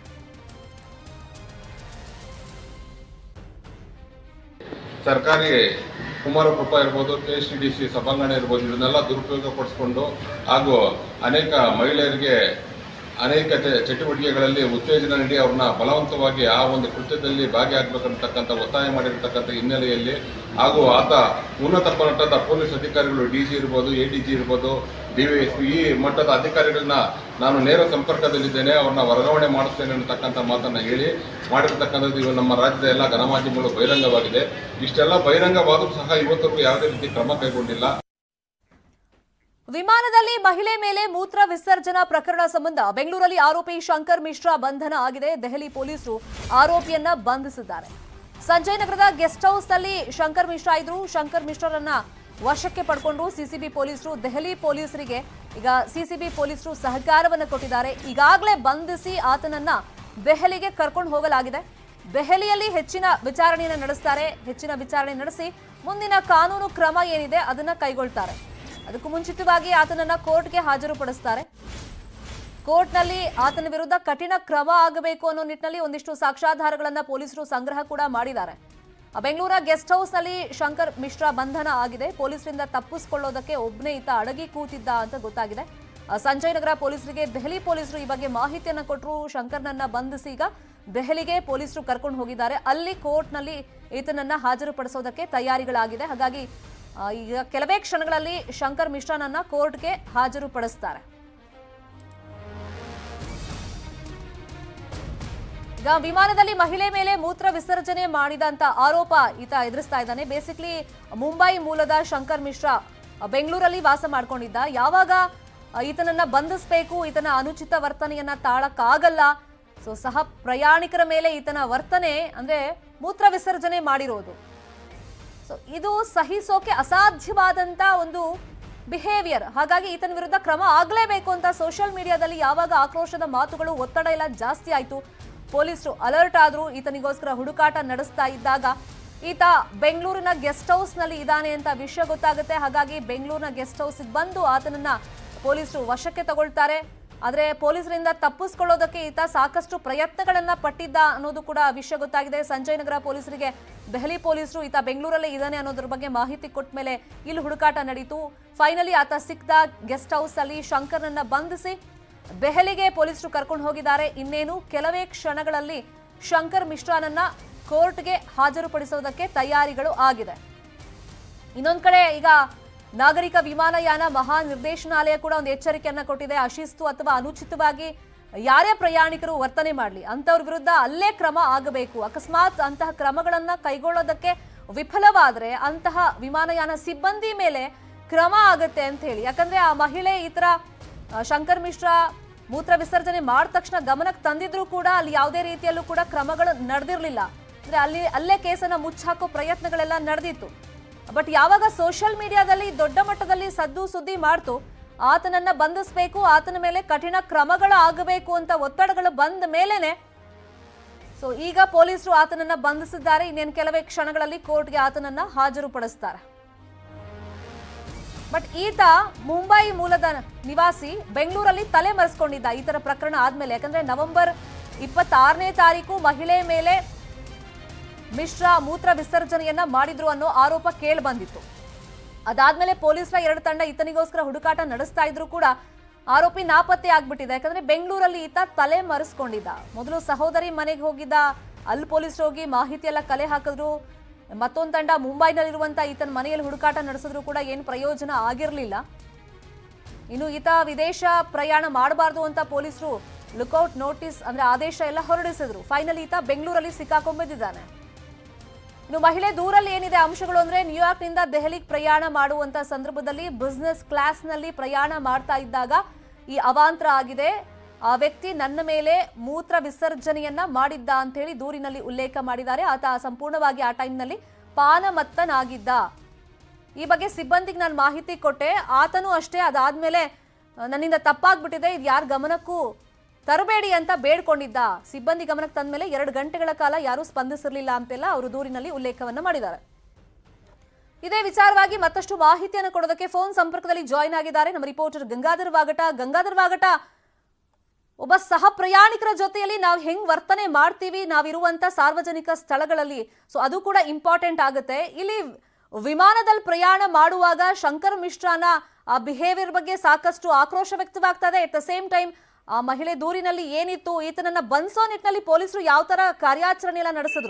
ಸರ್ಕಾರಿ ಕುಮಾರಕೃಪ ಇರ್ಬೋದು K S T D C ಸಭಾಂಗಣ ಇರ್ಬೋದು ಇದನ್ನೆಲ್ಲ ದುರುಪಯೋಗ ಪಡಿಸ್ಕೊಂಡು ಹಾಗೂ ಅನೇಕ ಮಹಿಳೆಯರಿಗೆ ಅನೇಕ ಚ- ಚಟುವಟಿಕೆಗಳಲ್ಲಿ ಉತ್ತೇಜನ ನೀಡಿ ಅವ್ರನ್ನ ಬಲವಂತವಾಗಿ ಆ ಒಂದು ಕೃತ್ಯದಲ್ಲಿ ಭಾಗಿಯಾಗಬೇಕಂತಕ್ಕಂಥ ಒತ್ತಾಯ ಮಾಡಿರ್ತಕ್ಕಂಥ ಹಿನ್ನೆಲೆಯಲ್ಲಿ ಹಾಗೂ ಆತ ಉನ್ನತ ಮಟ್ಟದ ಪೊಲೀಸ್ ಅಧಿಕಾರಿಗಳು ಡಿ ಜಿ ಇರ್ಬೋದು ಎ ಡಿ ಜಿ ಇರ್ಬೋದು ಡಿ ವೈ ಎಸ್ ಪಿ ಈ ಮಟ್ಟದ ಅಧಿಕಾರಿಗಳನ್ನ ನಾನು ನೇರ ಸಂಪರ್ಕದಲ್ಲಿದ್ದೇನೆ ಅವ್ರನ್ನ ವರ್ಗಾವಣೆ ಮಾಡಿಸ್ತೇನೆ ಅನ್ನತಕ್ಕಂಥ ಮಾತನ್ನ ಹೇಳಿ ಮಾಡಿರ್ತಕ್ಕಂಥದ್ದು ಇವು ನಮ್ಮ ರಾಜ್ಯದ ಎಲ್ಲ ಗಣಮಾಧ್ಯಮಗಳು ಬಹಿರಂಗವಾಗಿದೆ ಇಷ್ಟೆಲ್ಲ ಬಹಿರಂಗವಾದರೂ ಸಹ ಇವತ್ತರೆಗೂ ಯಾವುದೇ ರೀತಿ ಕ್ರಮ ಕೈಗೊಂಡಿಲ್ಲ ವಿಮಾನದಲ್ಲಿ ಮಹಿಳೆ ಮೇಲೆ ಮೂತ್ರ ವಿಸರ್ಜನಾ ಪ್ರಕರಣ ಸಂಬಂಧ ಬೆಂಗಳೂರಲ್ಲಿ ಆರೋಪಿ ಶಂಕರ್ ಮಿಶ್ರಾ ಬಂಧನ ಆಗಿದೆ ದೆಹಲಿ ಪೊಲೀಸರು ಆರೋಪಿಯನ್ನ ಬಂಧಿಸಿದ್ದಾರೆ ಸಂಜಯ್ ನಗರದ ಗೆಸ್ಟ್ ಹೌಸ್ ನಲ್ಲಿ ಶಂಕರ್ ಮಿಶ್ರಾ ಇದ್ರು ಶಂಕರ್ ಮಿಶ್ರಾರನ್ನ ವಶಕ್ಕೆ ಪಡ್ಕೊಂಡ್ರು ಸಿಸಿಬಿ ಪೊಲೀಸರು ದೆಹಲಿ ಪೊಲೀಸರಿಗೆ ಈಗ ಸಿಸಿಬಿ ಪೊಲೀಸರು ಸಹಕಾರವನ್ನು ಕೊಟ್ಟಿದ್ದಾರೆ ಈಗಾಗಲೇ ಬಂಧಿಸಿ ಆತನನ್ನ ದೆಹಲಿಗೆ ಕರ್ಕೊಂಡು ಹೋಗಲಾಗಿದೆ ದೆಹಲಿಯಲ್ಲಿ ಹೆಚ್ಚಿನ ವಿಚಾರಣೆಯನ್ನು ನಡೆಸ್ತಾರೆ ಹೆಚ್ಚಿನ ವಿಚಾರಣೆ ನಡೆಸಿ ಮುಂದಿನ ಕಾನೂನು ಕ್ರಮ ಏನಿದೆ ಅದನ್ನ ಕೈಗೊಳ್ತಾರೆ ಅದಕ್ಕೂ ಮುಂಚಿತವಾಗಿ ಆತನನ್ನ ಕೋರ್ಟ್ಗೆ ಹಾಜರುಪಡಿಸ್ತಾರೆ ಕೋರ್ಟ್ನಲ್ಲಿ ಆತನ ವಿರುದ್ಧ ಕಠಿಣ ಕ್ರಮ ಆಗಬೇಕು ಅನ್ನೋ ನಿಟ್ಟಿನಲ್ಲಿ ಒಂದಿಷ್ಟು ಸಾಕ್ಷ್ಯಾಧಾರಗಳನ್ನ ಪೊಲೀಸರು ಸಂಗ್ರಹ ಕೂಡ ಮಾಡಿದ್ದಾರೆ ಆ ಬೆಂಗಳೂರ ಗೆಸ್ಟ್ ಹೌಸ್ ನಲ್ಲಿ ಶಂಕರ್ ಮಿಶ್ರಾ ಬಂಧನ ಆಗಿದೆ ಪೊಲೀಸರಿಂದ ತಪ್ಪಿಸಿಕೊಳ್ಳೋದಕ್ಕೆ ಒಬ್ಬನೇ ಈತ ಅಡಗಿ ಕೂತಿದ್ದ ಅಂತ ಗೊತ್ತಾಗಿದೆ ಆ ಸಂಜಯ್ ನಗರ ಪೊಲೀಸರಿಗೆ ದೆಹಲಿ ಪೊಲೀಸರು ಈ ಬಗ್ಗೆ ಮಾಹಿತಿಯನ್ನ ಕೊಟ್ಟರು ಶಂಕರ್ನನ್ನ ಬಂಧಿಸಿ ಈಗ ದೆಹಲಿಗೆ ಪೊಲೀಸರು ಕರ್ಕೊಂಡು ಹೋಗಿದ್ದಾರೆ ಅಲ್ಲಿ ಕೋರ್ಟ್ನಲ್ಲಿ ಈತನನ್ನ ಹಾಜರುಪಡಿಸೋದಕ್ಕೆ ತಯಾರಿಗಳಾಗಿದೆ ಹಾಗಾಗಿ ಆ, ಈಗ ಕೆಲವೇ ಕ್ಷಣಗಳಲ್ಲಿ ಶಂಕರ್ ಮಿಶ್ರಾನನ್ನ ಕೋರ್ಟ್ಗೆ ಹಾಜರುಪಡಿಸ್ತಾರೆ ಈಗ ವಿಮಾನದಲ್ಲಿ ಮಹಿಳೆ ಮೇಲೆ ಮೂತ್ರ ವಿಸರ್ಜನೆ ಮಾಡಿದಂತ ಆರೋಪ ಈತ ಎದುರಿಸ್ತಾ ಇದ್ದಾನೆ ಬೇಸಿಕ್ಲಿ ಮುಂಬೈ ಮೂಲದ ಶಂಕರ್ ಮಿಶ್ರಾ ಅ, ಬೆಂಗಳೂರಲ್ಲಿ ವಾಸ ಮಾಡ್ಕೊಂಡಿದ್ದ ಯಾವಾಗ ಅ, ಈತನನ್ನ ಬಂಧಿಸಬೇಕು ಈತನ ಅನುಚಿತ ವರ್ತನೆಯನ್ನ ತಾಳಕ್ಕಾಗಲ್ಲ ಸೊ ಸಹ ಪ್ರಯಾಣಿಕರ ಮೇಲೆ ಈತನ ವರ್ತನೆ ಅಂದ್ರೆ ಮೂತ್ರ ವಿಸರ್ಜನೆ ಮಾಡಿರೋದು ಸೊ ಇದು ಸಹಿಸೋಕೆ ಅಸಾಧ್ಯವಾದಂತ ಒಂದು ಬಿಹೇವಿಯರ್ ಹಾಗಾಗಿ ಈತನ ವಿರುದ್ಧ ಕ್ರಮ ಆಗಲೇಬೇಕು ಅಂತ ಸೋಷಿಯಲ್ ಮೀಡಿಯಾದಲ್ಲಿ ಯಾವಾಗ ಆಕ್ರೋಶದ ಮಾತುಗಳು ಒತ್ತಡ ಎಲ್ಲ ಜಾಸ್ತಿ ಆಯಿತು ಪೊಲೀಸರು ಅಲರ್ಟ್ ಆದ್ರು ಈತನಿಗೋಸ್ಕರ ಹುಡುಕಾಟ ನಡೆಸ್ತಾ ಇದ್ದಾಗ ಈತ ಬೆಂಗಳೂರಿನ ಗೆಸ್ಟ್ ಹೌಸ್ ನಲ್ಲಿ ಇದ್ದಾನೆ ಅಂತ ವಿಷಯ ಗೊತ್ತಾಗುತ್ತೆ ಹಾಗಾಗಿ ಬೆಂಗಳೂರಿನ ಗೆಸ್ಟ್ ಹೌಸ್ ಬಂದು ಆತನನ್ನ ಪೊಲೀಸರು ವಶಕ್ಕೆ ತಗೊಳ್ತಾರೆ ಆದ್ರೆ ಪೊಲೀಸರಿಂದ ತಪ್ಪಿಸ್ಕೊಳ್ಳೋದಕ್ಕೆ ಈತ ಸಾಕಷ್ಟು ಪ್ರಯತ್ನಗಳನ್ನ ಪಟ್ಟಿದ್ದ ಅನ್ನೋದು ಕೂಡ ವಿಷಯ ಗೊತ್ತಾಗಿದೆ ಸಂಜಯ್ ನಗರ ಪೊಲೀಸರಿಗೆ ದೆಹಲಿ ಪೊಲೀಸರು ಈತ ಬೆಂಗಳೂರಲ್ಲೇ ಇದ್ದಾನೆ ಅನ್ನೋದ್ರ ಬಗ್ಗೆ ಮಾಹಿತಿ ಕೊಟ್ಟ ಮೇಲೆ ಇಲ್ಲಿ ಹುಡುಕಾಟ ನಡೀತು ಫೈನಲಿ ಆತ ಸಿಕ್ದ ಗೆಸ್ಟ್ ಹೌಸ್ ಅಲ್ಲಿ ಶಂಕರ್ನನ್ನ ಬಂಧಿಸಿ ದೆಹಲಿಗೆ ಪೊಲೀಸರು ಕರ್ಕೊಂಡು ಹೋಗಿದ್ದಾರೆ ಇನ್ನೇನು ಕೆಲವೇ ಕ್ಷಣಗಳಲ್ಲಿ ಶಂಕರ್ ಮಿಶ್ರಾನನ್ನ ಕೋರ್ಟ್ಗೆ ಹಾಜರುಪಡಿಸೋದಕ್ಕೆ ತಯಾರಿಗಳು ಆಗಿದೆ ಇನ್ನೊಂದ್ ಕಡೆ ಈಗ ನಾಗರಿಕ ವಿಮಾನಯಾನ ಮಹಾ ನಿರ್ದೇಶನಾಲಯ ಕೂಡ ಒಂದು ಎಚ್ಚರಿಕೆಯನ್ನ ಕೊಟ್ಟಿದೆ ಅಶಿಸ್ತು ಅಥವಾ ಅನುಚಿತವಾಗಿ ಯಾರೇ ಪ್ರಯಾಣಿಕರು ವರ್ತನೆ ಮಾಡಲಿ ಅಂತವ್ರ ವಿರುದ್ಧ ಅಲ್ಲೇ ಕ್ರಮ ಆಗಬೇಕು ಅಕಸ್ಮಾತ್ ಅಂತಹ ಕ್ರಮಗಳನ್ನ ಕೈಗೊಳ್ಳೋದಕ್ಕೆ ವಿಫಲವಾದ್ರೆ ಅಂತಹ ವಿಮಾನಯಾನ ಸಿಬ್ಬಂದಿ ಮೇಲೆ ಕ್ರಮ ಆಗುತ್ತೆ ಅಂತ ಹೇಳಿ ಯಾಕಂದ್ರೆ ಆ ಮಹಿಳೆ ಈ ತರ ಆ, ಶಂಕರ್ ಮಿಶ್ರಾ ಮೂತ್ರ ವಿಸರ್ಜನೆ ಮಾಡಿದ ತಕ್ಷಣ ಗಮನಕ್ಕೆ ತಂದಿದ್ರು ಕೂಡ ಅಲ್ಲಿ ಯಾವುದೇ ರೀತಿಯಲ್ಲೂ ಕೂಡ ಕ್ರಮಗಳು ನಡೆದಿರಲಿಲ್ಲ ಅಂದ್ರೆ ಅಲ್ಲಿ ಅಲ್ಲೇ ಕೇಸನ್ನ ಮುಚ್ಚಾಕೋ ಪ್ರಯತ್ನಗಳೆಲ್ಲ ನಡೆದಿತ್ತು ಬಟ್ ಯಾವಾಗ ಸೋಷಿಯಲ್ ಮೀಡಿಯಾದಲ್ಲಿ ದೊಡ್ಡ ಮಟ್ಟದಲ್ಲಿ ಸದ್ದು ಸುದ್ದಿ ಮಾಡ್ತು ಆತನನ್ನ ಬಂಧಿಸಬೇಕು ಆತನ ಮೇಲೆ ಕಠಿಣ ಕ್ರಮಗಳು ಆಗಬೇಕು ಅಂತ ಒತ್ತಡಗಳು ಬಂದ ಮೇಲೇನೆ ಸೊ ಈಗ ಪೊಲೀಸರು ಆತನನ್ನ ಬಂಧಿಸಿದ್ದಾರೆ ಇನ್ನೇನು ಕೆಲವೇ ಕ್ಷಣಗಳಲ್ಲಿ ಕೋರ್ಟ್ಗೆ ಆತನನ್ನ ಹಾಜರುಪಡಿಸ್ತಾರೆ ಬಟ್ ಈತ ಮುಂಬೈ ಮೂಲದ ನಿವಾಸಿ ಬೆಂಗಳೂರಲ್ಲಿ ತಲೆ ಮರೆಸ್ಕೊಂಡಿದ್ದ ಈ ತರ ಪ್ರಕರಣ ಆದ್ಮೇಲೆ ಯಾಕಂದ್ರೆ ನವೆಂಬರ್ ಇಪ್ಪತ್ತಾರನೇ ತಾರೀಕು ಮಹಿಳೆ ಮೇಲೆ ಮಿಶ್ರಾ ಮೂತ್ರ ವಿಸರ್ಜನೆಯನ್ನ ಮಾಡಿದ್ರು ಅನ್ನೋ ಆರೋಪ ಕೇಳಿ ಬಂದಿತ್ತು ಅದಾದ್ಮೇಲೆ ಪೊಲೀಸರ ಎರಡು ತಂಡ ಈತನಿಗೋಸ್ಕರ ಹುಡುಕಾಟ ನಡೆಸ್ತಾ ಇದ್ರು ಕೂಡ ಆರೋಪಿ ನಾಪತ್ತೆ ಆಗ್ಬಿಟ್ಟಿದೆ ಯಾಕಂದ್ರೆ ಬೆಂಗಳೂರಲ್ಲಿ ಈತ ತಲೆ ಮರೆಸ್ಕೊಂಡಿದ್ದ ಮೊದಲು ಸಹೋದರಿ ಮನೆಗೆ ಹೋಗಿದ್ದ ಅಲ್ಲಿ ಪೊಲೀಸರು ಹೋಗಿ ಮಾಹಿತಿ ಎಲ್ಲ ಕಲೆ ಹಾಕಿದ್ರು ಮತ್ತೊಂದು ತಂಡ ಮುಂಬೈನಲ್ಲಿರುವಂತ ಈತನ ಮನೆಯಲ್ಲಿ ಹುಡುಕಾಟ ನಡೆಸಿದ್ರು ಕೂಡ ಏನು ಪ್ರಯೋಜನ ಆಗಿರಲಿಲ್ಲ ಇನ್ನು ಈತ ವಿದೇಶ ಪ್ರಯಾಣ ಮಾಡಬಾರ್ದು ಅಂತ ಪೊಲೀಸರು ಲುಕೌಟ್ ನೋಟಿಸ್ ಅಂದ್ರೆ ಆದೇಶ ಎಲ್ಲ ಹೊರಡಿಸಿದ್ರು ಫೈನಲ್ ಈತ ಬೆಂಗಳೂರಲ್ಲಿ ಸಿಕ್ಕಾಕೊಂಡ್ಬಿದ್ದಾನೆ ಇನ್ನು ಮಹಿಳೆ ದೂರಲ್ಲಿ ಏನಿದೆ ಅಂಶಗಳು ಅಂದ್ರೆ ನ್ಯೂಯಾರ್ಕ್ನಿಂದ ದೆಹಲಿಗೆ ಪ್ರಯಾಣ ಮಾಡುವಂತ ಸಂದರ್ಭದಲ್ಲಿ ಬಿಸ್ನೆಸ್ ಕ್ಲಾಸ್ನಲ್ಲಿ ಪ್ರಯಾಣ ಮಾಡ್ತಾ ಇದ್ದಾಗ ಈ ಅವಾಂತರ ಆಗಿದೆ ಆ ವ್ಯಕ್ತಿ ನನ್ನ ಮೇಲೆ ಮೂತ್ರ ವಿಸರ್ಜನೆಯನ್ನ ಮಾಡಿದ್ದ ಅಂತ ಹೇಳಿ ದೂರಿನಲ್ಲಿ ಉಲ್ಲೇಖ ಮಾಡಿದ್ದಾರೆ ಆತ ಸಂಪೂರ್ಣವಾಗಿ ಆ ಟೈಮ್ನಲ್ಲಿ ಪಾನಮತ್ತನಾಗಿದ್ದ ಈ ಬಗ್ಗೆ ಸಿಬ್ಬಂದಿಗೆ ನಾನು ಮಾಹಿತಿ ಕೊಟ್ಟೆ ಆತನೂ ಅಷ್ಟೇ ಅದಾದ್ಮೇಲೆ ಆ, ನನ್ನಿಂದ ತಪ್ಪಾಗ್ಬಿಟ್ಟಿದೆ ಇದು ಯಾರ ಗಮನಕ್ಕೂ ತರಬೇಡಿ ಅಂತ ಬೇಡ್ಕೊಂಡಿದ್ದ ಸಿಬ್ಬಂದಿ ಗಮನಕ್ಕೆ ತಂದ್ಮೇಲೆ ಎರಡು ಗಂಟೆಗಳ ಕಾಲ ಯಾರೂ ಸ್ಪಂದಿಸಿರ್ಲಿಲ್ಲ ಅಂತೆಲ್ಲ ಅವರು ದೂರಿನಲ್ಲಿ ಉಲ್ಲೇಖವನ್ನ ಮಾಡಿದ್ದಾರೆ ಇದೇ ವಿಚಾರವಾಗಿ ಮತ್ತಷ್ಟು ಮಾಹಿತಿಯನ್ನು ಕೊಡೋದಕ್ಕೆ ಫೋನ್ ಸಂಪರ್ಕದಲ್ಲಿ ಜಾಯಿನ್ ಆಗಿದ್ದಾರೆ ನಮ್ಮ ರಿಪೋರ್ಟರ್ ಗಂಗಾಧರ್ ವಾಗಟ ಗಂಗಾಧರ್ ವಾಗಟ ಒಬ್ಬ ಸಹ ಪ್ರಯಾಣಿಕರ ಜೊತೆಯಲ್ಲಿ ನಾವು ಹೆಂಗ್ ವರ್ತನೆ ಮಾಡ್ತೀವಿ ನಾವಿರುವಂತ ಸಾರ್ವಜನಿಕ ಸ್ಥಳಗಳಲ್ಲಿ ಸೊ ಅದು ಕೂಡ ಇಂಪಾರ್ಟೆಂಟ್ ಆಗುತ್ತೆ ಇಲ್ಲಿ ವಿಮಾನದಲ್ಲಿ ಪ್ರಯಾಣ ಮಾಡುವಾಗ ಶಂಕರ್ ಮಿಶ್ರಾನ ಆ ಬಿಹೇವಿಯರ್ ಬಗ್ಗೆ ಸಾಕಷ್ಟು ಆಕ್ರೋಶ ವ್ಯಕ್ತವಾಗ್ತದೆ ಎಟ್ ದ ಸೇಮ್ ಟೈಮ್ ಆ ಮಹಿಳೆ ದೂರಿನಲ್ಲಿ ಏನಿತ್ತು ಈತನನ್ನ ಬಂಧಿಸೋ ನಿಟ್ಟಿನಲ್ಲಿ ಪೊಲೀಸರು ಯಾವ ತರ ಕಾರ್ಯಾಚರಣೆ ಎಲ್ಲ ನಡೆಸಿದ್ರು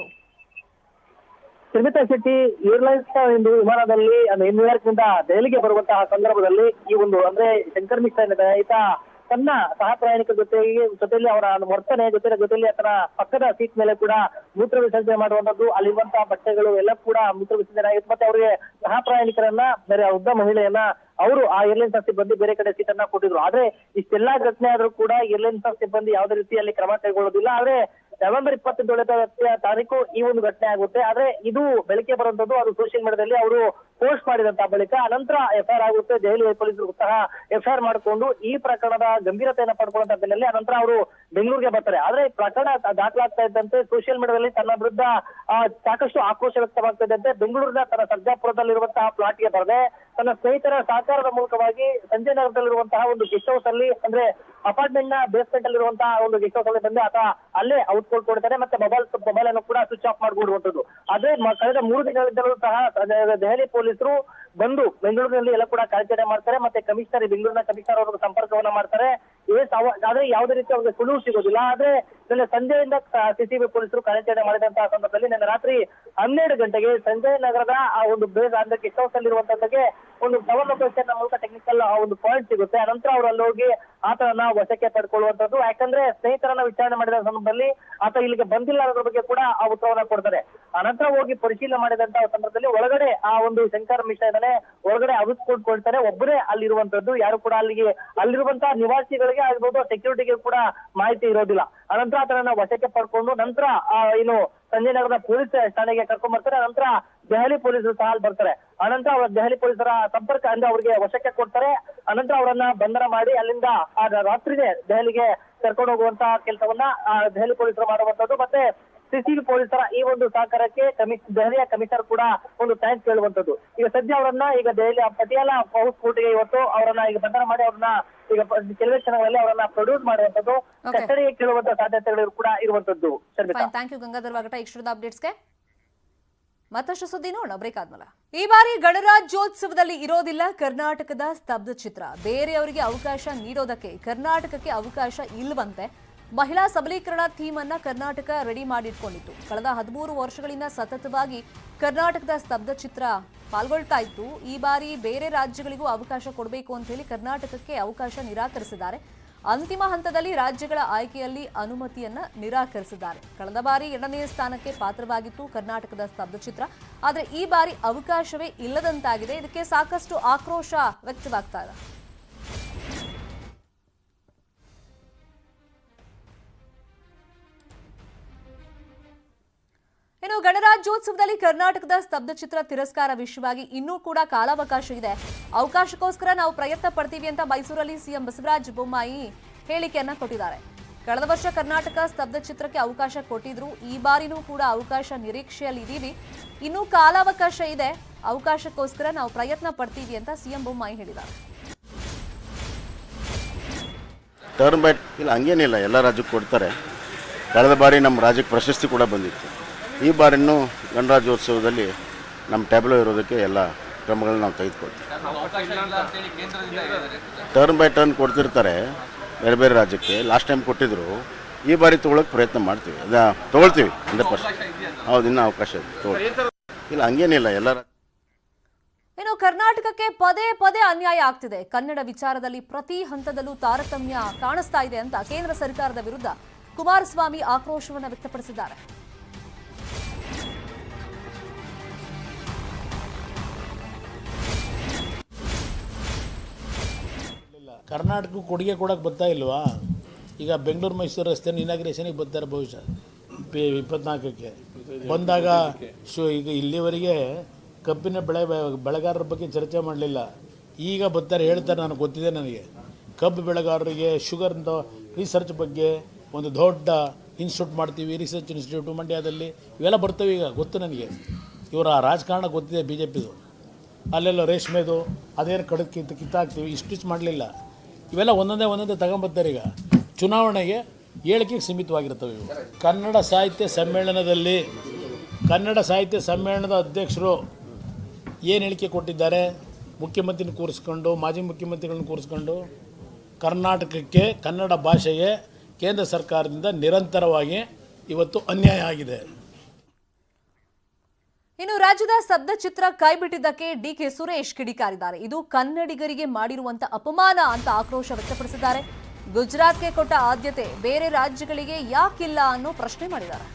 ಸುಮಿತಾ ಶೆಟ್ಟಿ ಏರ್ಲೈನ್ಸ್ ಒಂದು ವಿಮಾನದಲ್ಲಿ ಅಂದ್ರೆ ನ್ಯೂಯಾರ್ಕ್ ನಿಂದ ದೆಹಲಿಗೆ ಬರುವಂತಹ ಸಂದರ್ಭದಲ್ಲಿ ಈ ಒಂದು ಅಂದ್ರೆ ಶಂಕರ್ ಮಿಶ್ರಾ ಏನಿದೆ ಈತ ತನ್ನ ಸಹ ಪ್ರಯಾಣಿಕರ ಜೊತೆಗೆ ಜೊತೆಯಲ್ಲಿ ಅವರ ವರ್ತನೆ ಜೊತೆ ಜೊತೆಯಲ್ಲಿ ಆತನ ಪಕ್ಕದ ಸೀಟ್ ಮೇಲೆ ಕೂಡ ಮೂತ್ರ ವಿಸರ್ಜನೆ ಮಾಡುವಂತದ್ದು ಅಲ್ಲಿರುವಂತಹ ಬಟ್ಟೆಗಳು ಎಲ್ಲ ಕೂಡ ಮೂತ್ರ ವಿಸರ್ಜನೆ ಆಗಿತ್ತು ಮತ್ತೆ ಅವರಿಗೆ ಸಹ ಪ್ರಯಾಣಿಕರನ್ನ ಬೇರೆ ಆ ವೃದ್ಧ ಮಹಿಳೆಯನ್ನ ಅವರು ಆ ಏರ್ಲೈನ್ಸ್ ಸಿಬ್ಬಂದಿ ಬೇರೆ ಕಡೆ ಸೀಟ್ ಅನ್ನ ಕೊಟ್ಟಿದ್ರು ಆದ್ರೆ ಇಷ್ಟೆಲ್ಲಾ ಘಟನೆ ಆದ್ರೂ ಕೂಡ ಏರ್ಲೈನ್ಸ್ ಸಿಬ್ಬಂದಿ ಯಾವುದೇ ರೀತಿಯಲ್ಲಿ ಕ್ರಮ ಕೈಗೊಳ್ಳೋದಿಲ್ಲ ಆದ್ರೆ ನವೆಂಬರ್ ಇಪ್ಪತ್ತೊಂದನೇ ತಾರೀಕು ಈ ಒಂದು ಘಟನೆ ಆಗುತ್ತೆ ಆದ್ರೆ ಇದು ಬೆಳಗ್ಗೆ ಬರುವಂತದ್ದು ಅದು ಸೋಷಿಯಲ್ ಮೀಡಿಯಾದಲ್ಲಿ ಅವರು ಪೋಸ್ಟ್ ಮಾಡಿದಂತ ಬಳಿಕ ಅನಂತರ ಎಫ್ಐಆರ್ ಆಗುತ್ತೆ ದೆಹಲಿ ಪೊಲೀಸರು ಸಹ ಎಫ್ಐಆರ್ ಮಾಡಿಕೊಂಡು ಈ ಪ್ರಕರಣದ ಗಂಭೀರತೆಯನ್ನ ಪಡ್ಕೊಳ್ಳುವಂತ ಬೆನ್ನಲ್ಲೇ ಅನಂತರ ಅವರು ಬೆಂಗಳೂರಿಗೆ ಬರ್ತಾರೆ ಆದ್ರೆ ಈ ಪ್ರಕರಣ ದಾಖಲಾಗ್ತಾ ಇದ್ದಂತೆ ಸೋಷಿಯಲ್ ಮೀಡಿಯಾದಲ್ಲಿ ತನ್ನ ವಿರುದ್ಧ ಆ, ಸಾಕಷ್ಟು ಆಕ್ರೋಶ ವ್ಯಕ್ತವಾಗ್ತಾ ಇದ್ದಂತೆ ಬೆಂಗಳೂರಿನ ತನ್ನ ಸರ್ಜಾಪುರದಲ್ಲಿರುವಂತಹ ಪ್ಲಾಟ್ಗೆ ಬರದೆ ತನ್ನ ಸ್ನೇಹಿತರ ಸಹಕಾರದ ಮೂಲಕವಾಗಿ ಸಂಜಯ್ ನಗರದಲ್ಲಿರುವಂತಹ ಒಂದು ಗೆಸ್ಟ್ ಹೌಸ್ ಅಲ್ಲಿ ಅಂದ್ರೆ ಅಪಾರ್ಟ್ಮೆಂಟ್ ನ ಬೇಸ್ಮೆಂಟ್ ಅಲ್ಲಿರುವಂತಹ ಒಂದು ಗೆಸ್ಟ್ ಹೌಸ್ ಅಲ್ಲಿ ಬಂದು ಆತ ಅಲ್ಲೇ ಔಟ್ಕೋಟ್ ಕೊಡ್ತಾರೆ ಮತ್ತೆ ಮೊಬೈಲ್ ಮೊಬೈಲ್ ಅನ್ನು ಕೂಡ ಸ್ವಿಚ್ ಆಫ್ ಮಾಡಿಬಿಡುವಂತದ್ದು ಅದೇ ಮ- ಕಳೆದ ಮೂರು ದಿನಗಳಿಂದಲೂ ಸಹ ಅದೇ ದೆಹಲಿ ಪೊಲೀಸರು ಬಂದು ಬೆಂಗಳೂರಿನಲ್ಲಿ ಎಲ್ಲ ಕೂಡ ಕಾರ್ಯಾಚರಣೆ ಮಾಡ್ತಾರೆ ಮತ್ತೆ ಕಮಿಷನರ್ ಬೆಂಗಳೂರಿನ ಕಮಿಷನರ್ ಅವ್ರಿಗೆ ಸಂಪರ್ಕವನ್ನ ಮಾಡ್ತಾರೆ ಏ ಸಾವ- ಆದ್ರೆ ಯಾವುದೇ ರೀತಿ ಅವ್ರಿಗೆ ಸುಳುವು ಸಿಗೋದಿಲ್ಲ ಆದ್ರೆ ನಿನ್ನೆ ಸಂಜೆಯಿಂದ ಸಿಸಿಬಿ ಪೊಲೀಸರು ಕಾರ್ಯಾಚರಣೆ ಮಾಡಿದಂತಹ ಸಂದರ್ಭದಲ್ಲಿ ನಿನ್ನೆ ರಾತ್ರಿ ಹನ್ನೆರಡು ಗಂಟೆಗೆ ಸಂಜಯ್ ನಗರದ ಆ ಒಂದು ಬೇಸ್ ಅಂದ್ರೆ ಗೆಸ್ಟ್ ಹೌಸ್ ಅಲ್ಲಿರುವಂತದ್ದಕ್ಕೆ ಒಂದು ಟವರ್ ಲೊಕೇಶನ್ ಮೂಲಕ ಟೆಕ್ನಿಕಲ್ ಆ ಒಂದು ಪಾಯಿಂಟ್ ಸಿಗುತ್ತೆ ಅನಂತರ ಅವರು ಅಲ್ಲಿ ಹೋಗಿ ಆತನನ್ನ ವಶಕ್ಕೆ ಪಡ್ಕೊಳ್ಳುವಂತದ್ದು ಯಾಕಂದ್ರೆ ಸ್ನೇಹಿತರನ್ನ ವಿಚಾರಣೆ ಮಾಡಿದ ಸಂದರ್ಭದಲ್ಲಿ ಆತ ಇಲ್ಲಿಗೆ ಬಂದಿಲ್ಲ ಅನ್ನೋದ್ರ ಬಗ್ಗೆ ಕೂಡ ಆ ಉತ್ತರವನ್ನ ಕೊಡ್ತಾರೆ ಅನಂತರ ಹೋಗಿ ಪರಿಶೀಲನೆ ಮಾಡಿದಂತ ಸಂದರ್ಭದಲ್ಲಿ ಒಳಗಡೆ ಆ ಒಂದು ಶಂಕರ್ ಮಿಶ್ರಾ ಇದ್ದಾನೆ ಒಳಗಡೆ ಅವಿಸ್ಕೊಳ್ಕೊಳ್ತಾರೆ ಒಬ್ಬರೇ ಅಲ್ಲಿರುವಂತದ್ದು ಯಾರು ಕೂಡ ಅಲ್ಲಿಗೆ ಅಲ್ಲಿರುವಂತಹ ನಿವಾಸಿಗಳಿಗೆ ಆಗ್ಬೋದು ಸೆಕ್ಯೂರಿಟಿಗೆ ಕೂಡ ಮಾಹಿತಿ ಇರೋದಿಲ್ಲ ಅನಂತರ ಆತನನ್ನ ವಶಕ್ಕೆ ಪಡ್ಕೊಂಡು ನಂತರ ಆ ಏನು ಸಂಜಯ್ ನಗರದ ಪೊಲೀಸ್ ಠಾಣೆಗೆ ಕರ್ಕೊಂಡ್ ಬರ್ತಾರೆ ನಂತರ ದೆಹಲಿ ಪೊಲೀಸರು ಸಹ ಅಲ್ಲಿ ಬರ್ತಾರೆ ಅನಂತರ ಅವ್ರ ದೆಹಲಿ ಪೊಲೀಸರ ಸಂಪರ್ಕ ಅಂದ್ರೆ ಅವ್ರಿಗೆ ವಶಕ್ಕೆ ಕೊಡ್ತಾರೆ ಅನಂತರ ಅವರನ್ನ ಬಂಧನ ಮಾಡಿ ಅಲ್ಲಿಂದ ಆ ರಾತ್ರಿಗೆ ದೆಹಲಿಗೆ ಕರ್ಕೊಂಡು ಹೋಗುವಂತ ಕೆಲಸವನ್ನ ಆ ದೆಹಲಿ ಪೊಲೀಸರು ಮಾಡುವಂತದ್ದು ಮತ್ತೆ ಸಿಸಿಬಿ ಪೊಲೀಸರ ಈ ಒಂದು ಸಹಕಾರಕ್ಕೆ ಕಮಿಷ್ ದೆಹಲಿಯ ಕಮಿಷನರ್ ಕೂಡ ಒಂದು ಥ್ಯಾಂಕ್ಸ್ ಹೇಳುವಂತದ್ದು ಈಗ ಸದ್ಯ ಅವರನ್ನ ಈಗ ದೆಹಲಿಯ ಪಟಿಯಾಲ ಹೌಸ್ ಕೋರ್ಟ್ಗೆ ಇವತ್ತು ಅವರನ್ನ ಈಗ ಬಂಧನ ಮಾಡಿ ಅವ್ರನ್ನ ಈಗ ಪ- ಕೆಲವೇ ಕ್ಷಣಗಳಲ್ಲಿ ಅವರನ್ನ ಪ್ರೊಡ್ಯೂಸ್ ಮಾಡುವಂತದ್ದು Okay. ಕಸ್ಟಡಿಗೆ ಕೇಳುವಂತ ಸಾಧ್ಯತೆಗಳು ಕೂಡ ಇರುವಂತದ್ದು Sharmitha fine thank you Gangadhar Vagata ಇಷ್ಟದ ಅಪ್ಡೇಟ್ಸ್ಗೆ ಮತ್ತಷ್ಟು ಸುದ್ದಿ ನೋಡೋಣ ಬ್ರೇಕ್ ಆದ್ಮೇಲೆ ಈ ಬಾರಿ ಗಣರಾಜ್ಯೋತ್ಸವದಲ್ಲಿ ಇರೋದಿಲ್ಲ ಕರ್ನಾಟಕದ ಸ್ತಬ್ಧ ಚಿತ್ರ ಬೇರೆಯವರಿಗೆ ಅವಕಾಶ ನೀಡೋದಕ್ಕೆ ಕರ್ನಾಟಕಕ್ಕೆ ಅವಕಾಶ ಇಲ್ವಂತೆ ಮಹಿಳಾ ಸಬಲೀಕರಣ ಥೀಮ್ ಅನ್ನ ಕರ್ನಾಟಕ ರೆಡಿ ಮಾಡಿಟ್ಕೊಂಡಿತ್ತು ಕಳೆದ ಹದಿಮೂರು ವರ್ಷಗಳಿಂದ ಸತತವಾಗಿ ಕರ್ನಾಟಕದ ಸ್ತಬ್ಧ ಚಿತ್ರ ಪಾಲ್ಗೊಳ್ತಾ ಇತ್ತು ಈ ಬಾರಿ ಬೇರೆ ರಾಜ್ಯಗಳಿಗೂ ಅವಕಾಶ ಕೊಡಬೇಕು ಅಂತ ಹೇಳಿ ಕರ್ನಾಟಕಕ್ಕೆ ಅವಕಾಶ ನಿರಾಕರಿಸಿದ್ದಾರೆ ಅಂತಿಮ ಹಂತದಲ್ಲಿ ರಾಜ್ಯಗಳ ಆಯ್ಕೆಯಲ್ಲಿ ಅನುಮತಿಯನ್ನ ನಿರಾಕರಿಸಿದ್ದಾರೆ ಕಳೆದ ಬಾರಿ ಎರಡನೇ ಸ್ಥಾನಕ್ಕೆ ಪಾತ್ರವಾಗಿತ್ತು ಕರ್ನಾಟಕದ ಸ್ತಬ್ಧಚಿತ್ರ ಆದರೆ ಈ ಬಾರಿ ಅವಕಾಶವೇ ಇಲ್ಲದಂತಾಗಿದೆ ಇದಕ್ಕೆ ಸಾಕಷ್ಟು ಆಕ್ರೋಶ ವ್ಯಕ್ತವಾಗ್ತಾ ಇದೆ ಇನ್ನು ಗಣರಾಜ್ಯೋತ್ಸವದಲ್ಲಿ ಕರ್ನಾಟಕದ ಸ್ತಬ್ಧಚಿತ್ರ ತಿರಸ್ಕಾರ ವಿಷಯವಾಗಿ ಇನ್ನೂ ಕೂಡ ಕಾಲಾವಕಾಶ ಇದೆ ಅವಕಾಶಕ್ಕೋಸ್ಕರ ನಾವು ಪ್ರಯತ್ನ ಪಡ್ತೀವಿ ಅಂತ ಮೈಸೂರಲ್ಲಿ ಸಿಎಂ ಬಸವರಾಜ ಬೊಮ್ಮಾಯಿ ಹೇಳಿಕೆಯನ್ನ ಕೊಟ್ಟಿದ್ದಾರೆ ಕಳೆದ ವರ್ಷ ಕರ್ನಾಟಕ ಸ್ತಬ್ಧಚಿತ್ರಕ್ಕೆ ಅವಕಾಶ ಕೊಟ್ಟಿದ್ರು ಈ ಬಾರಿನೂ ಕೂಡ ಅವಕಾಶ ನಿರೀಕ್ಷೆಯಲ್ಲಿ ಇದೀವಿ ಇನ್ನೂ ಕಾಲಾವಕಾಶ ಇದೆ ಅವಕಾಶಕ್ಕೋಸ್ಕರ ನಾವು ಪ್ರಯತ್ನ ಪಡ್ತೀವಿ ಅಂತ ಸಿಎಂ ಬೊಮ್ಮಾಯಿ ಹೇಳಿದ್ದಾರೆ ಟರ್ನ್ ಬೈ ಇಲ್ಲ ಹಂಗೇನಿಲ್ಲ ಎಲ್ಲ ರಾಜ್ಯಕ್ಕೆ ಕೊಡ್ತಾರೆ ಕಳೆದ ಬಾರಿ ನಮ್ಮ ರಾಜ್ಯಕ್ಕೆ ಪ್ರಶಸ್ತಿ ಕೂಡ ಬಂದಿತ್ತು ಈ ಬಾರಿನೂ ಗಣರಾಜ್ಯೋತ್ಸವದಲ್ಲಿ ನಮ್ಮ ಟ್ಯಾಬ್ಲೋ ಇರೋದಕ್ಕೆ ಎಲ್ಲ ಕ್ರಮಗಳನ್ನ ನಾವು ತೆಗೆದುಕೊಳ್ತೀವಿ ಟರ್ನ್ ಬೈ ಟರ್ನ್ ಕೊಡ್ತಿರ್ತಾರೆ ಬೇರೆ ಬೇರೆ ರಾಜ್ಯಕ್ಕೆ ಲಾಸ್ಟ್ ಟೈಮ್ ಕೊಟ್ಟಿದ್ರು ಈ ಬಾರಿ ತೊಗೊಳಕ್ಕೆ ಪ್ರಯತ್ನ ಮಾಡ್ತೀವಿ ಅದ ತೊಗೊಳ್ತೀವಿ ಹಂಡ್ರೆಡ್ ಪರ್ಸೆಂಟ್ ಹೌದು ಇನ್ನೂ ಅವಕಾಶ ಇದೆ ತೊಗೊಳ್ತೀವಿ ಇಲ್ಲ ಹಂಗೇನಿಲ್ಲ ಎಲ್ಲ ರಾಜ್ಯ ಇನ್ನು ಕರ್ನಾಟಕಕ್ಕೆ ಪದೇ ಪದೇ ಅನ್ಯಾಯ ಆಗ್ತಿದೆ ಕನ್ನಡ ವಿಚಾರದಲ್ಲಿ ಪ್ರತಿ ಹಂತದಲ್ಲೂ ತಾರತಮ್ಯ ಕಾಣಿಸ್ತಾ ಇದೆ ಅಂತ ಕೇಂದ್ರ ಸರ್ಕಾರದ ವಿರುದ್ಧ ಕುಮಾರಸ್ವಾಮಿ ಆಕ್ರೋಶವನ್ನು ವ್ಯಕ್ತಪಡಿಸಿದ್ದಾರೆ ಕರ್ನಾಟಕಕ್ಕೆ ಕೊಡುಗೆ ಕೊಡೋಕೆ ಬರ್ತಾ ಇಲ್ವಾ ಈಗ ಬೆಂಗಳೂರು ಮೈಸೂರು ರಸ್ತೆ ಇನಾಗ್ರೇಷನಿಗೆ ಬರ್ತಾರೆ ಬಹುಶಃ ಪಿ ಇಪ್ಪತ್ನಾಲ್ಕಕ್ಕೆ ಬಂದಾಗ ಶು ಈಗ ಇಲ್ಲಿವರೆಗೆ ಕಬ್ಬಿನ ಬೆಳೆ ಬೆಳೆಗಾರರ ಬಗ್ಗೆ ಚರ್ಚೆ ಮಾಡಲಿಲ್ಲ ಈಗ ಬರ್ತಾರೆ ಹೇಳ್ತಾರೆ ನನಗೆ ಗೊತ್ತಿದೆ ನನಗೆ ಕಬ್ಬು ಬೆಳೆಗಾರರಿಗೆ ಶುಗರ್ದ ರಿಸರ್ಚ್ ಬಗ್ಗೆ ಒಂದು ದೊಡ್ಡ ಇನ್ಸ್ಟಿಟ್ಯೂಟ್ ಮಾಡ್ತೀವಿ ರಿಸರ್ಚ್ ಇನ್ಸ್ಟಿಟ್ಯೂಟ್ ಮಂಡ್ಯದಲ್ಲಿ ಇವೆಲ್ಲ ಬರ್ತವೆ ಈಗ ಗೊತ್ತು ನನಗೆ ಇವರ ರಾಜಕಾರಣ ಗೊತ್ತಿದೆ ಬಿ ಜೆ ಪಿದು ಅಲ್ಲೆಲ್ಲ ರೇಷ್ಮೆದು ಅದೇನು ಕಡಕ್ ಕಿತ್ತು ಕಿತ್ತಾಕ್ತೀವಿ ಇಷ್ಟು ಮಾಡಲಿಲ್ಲ ಇವೆಲ್ಲ ಒಂದೊಂದೇ ಒಂದೊಂದೇ ತಗೊಂಬರ್ತಾರೆ ಈಗ ಚುನಾವಣೆಗೆ ಹೇಳಿಕೆಗೆ ಸೀಮಿತವಾಗಿರ್ತವೆ ಇವು ಕನ್ನಡ ಸಾಹಿತ್ಯ ಸಮ್ಮೇಳನದಲ್ಲಿ ಕನ್ನಡ ಸಾಹಿತ್ಯ ಸಮ್ಮೇಳನದ ಅಧ್ಯಕ್ಷರು ಏನು ಹೇಳಿಕೆ ಕೊಟ್ಟಿದ್ದಾರೆ ಮುಖ್ಯಮಂತ್ರಿನ ಕೂರಿಸ್ಕೊಂಡು ಮಾಜಿ ಮುಖ್ಯಮಂತ್ರಿಗಳನ್ನ ಕೂರಿಸ್ಕೊಂಡು ಕರ್ನಾಟಕಕ್ಕೆ ಕನ್ನಡ ಭಾಷೆಗೆ ಕೇಂದ್ರ ಸರ್ಕಾರದಿಂದ ನಿರಂತರವಾಗಿ ಇವತ್ತು ಅನ್ಯಾಯ ಆಗಿದೆ ಇನ್ನು ರಾಜ್ಯದ ಸ್ತಬ್ಧ ಚಿತ್ರ ಕೈಬಿಟ್ಟಿದ್ದಕ್ಕೆ ಡಿಕೆ ಸುರೇಶ್ ಕಿಡಿಕಾರಿದ್ದಾರೆ ಇದು ಕನ್ನಡಿಗರಿಗೆ ಮಾಡಿರುವಂತ ಅಪಮಾನ ಅಂತ ಆಕ್ರೋಶ ವ್ಯಕ್ತಪಡಿಸಿದ್ದಾರೆ ಗುಜರಾತ್ಗೆ ಕೊಟ್ಟ ಆದ್ಯತೆ ಬೇರೆ ರಾಜ್ಯಗಳಿಗೆ ಯಾಕಿಲ್ಲ ಅನ್ನೋ ಪ್ರಶ್ನೆ ಮಾಡಿದ್ದಾರೆ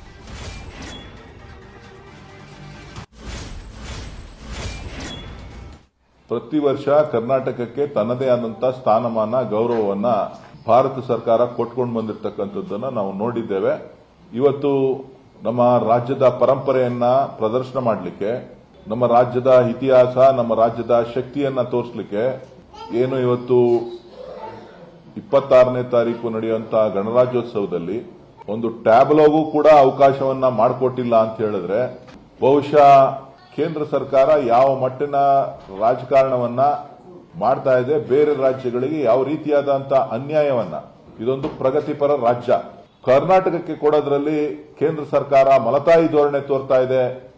ಪ್ರತಿ ವರ್ಷ ಕರ್ನಾಟಕಕ್ಕೆ ತನ್ನದೇ ಆದಂತ ಸ್ಥಾನಮಾನ ಗೌರವವನ್ನ ಭಾರತ ಸರ್ಕಾರ ಕೊಟ್ಕೊಂಡು ಬಂದಿರತಕ್ಕಂಥದ್ದನ್ನ ನಾವು ನೋಡಿದ್ದೇವೆ ಇವತ್ತು ನಮ್ಮ ರಾಜ್ಯದ ಪರಂಪರೆಯನ್ನ ಪ್ರದರ್ಶನ ಮಾಡಲಿಕ್ಕೆ ನಮ್ಮ ರಾಜ್ಯದ ಇತಿಹಾಸ ನಮ್ಮ ರಾಜ್ಯದ ಶಕ್ತಿಯನ್ನ ತೋರಿಸಲಿಕ್ಕೆ ಏನು ಇವತ್ತು ಇಪ್ಪತ್ತಾರನೇ ತಾರೀಕು ನಡೆಯುವಂತಹ ಗಣರಾಜ್ಯೋತ್ಸವದಲ್ಲಿ ಒಂದು ಟ್ಯಾಬ್ಲೋಗೂ ಕೂಡ ಅವಕಾಶವನ್ನ ಮಾಡಿಕೊಟ್ಟಿಲ್ಲ ಅಂತ ಹೇಳಿದ್ರೆ ಬಹುಶಃ ಕೇಂದ್ರ ಸರ್ಕಾರ ಯಾವ ಮಟ್ಟಿನ ರಾಜಕಾರಣವನ್ನ ಮಾಡ್ತಾ ಇದೆ ಬೇರೆ ರಾಜ್ಯಗಳಿಗೆ ಯಾವ ರೀತಿಯಾದಂತಹ ಅನ್ಯಾಯವನ್ನ ಇದೊಂದು ಪ್ರಗತಿಪರ ರಾಜ್ಯ ಕರ್ನಾಟಕಕ್ಕೆ ಕೊಡೋದ್ರಲ್ಲಿ ಕೇಂದ್ರ ಸರ್ಕಾರ ಮಲತಾಯಿ ಧೋರಣೆ ತೋರ್ತಾ ಇದೆ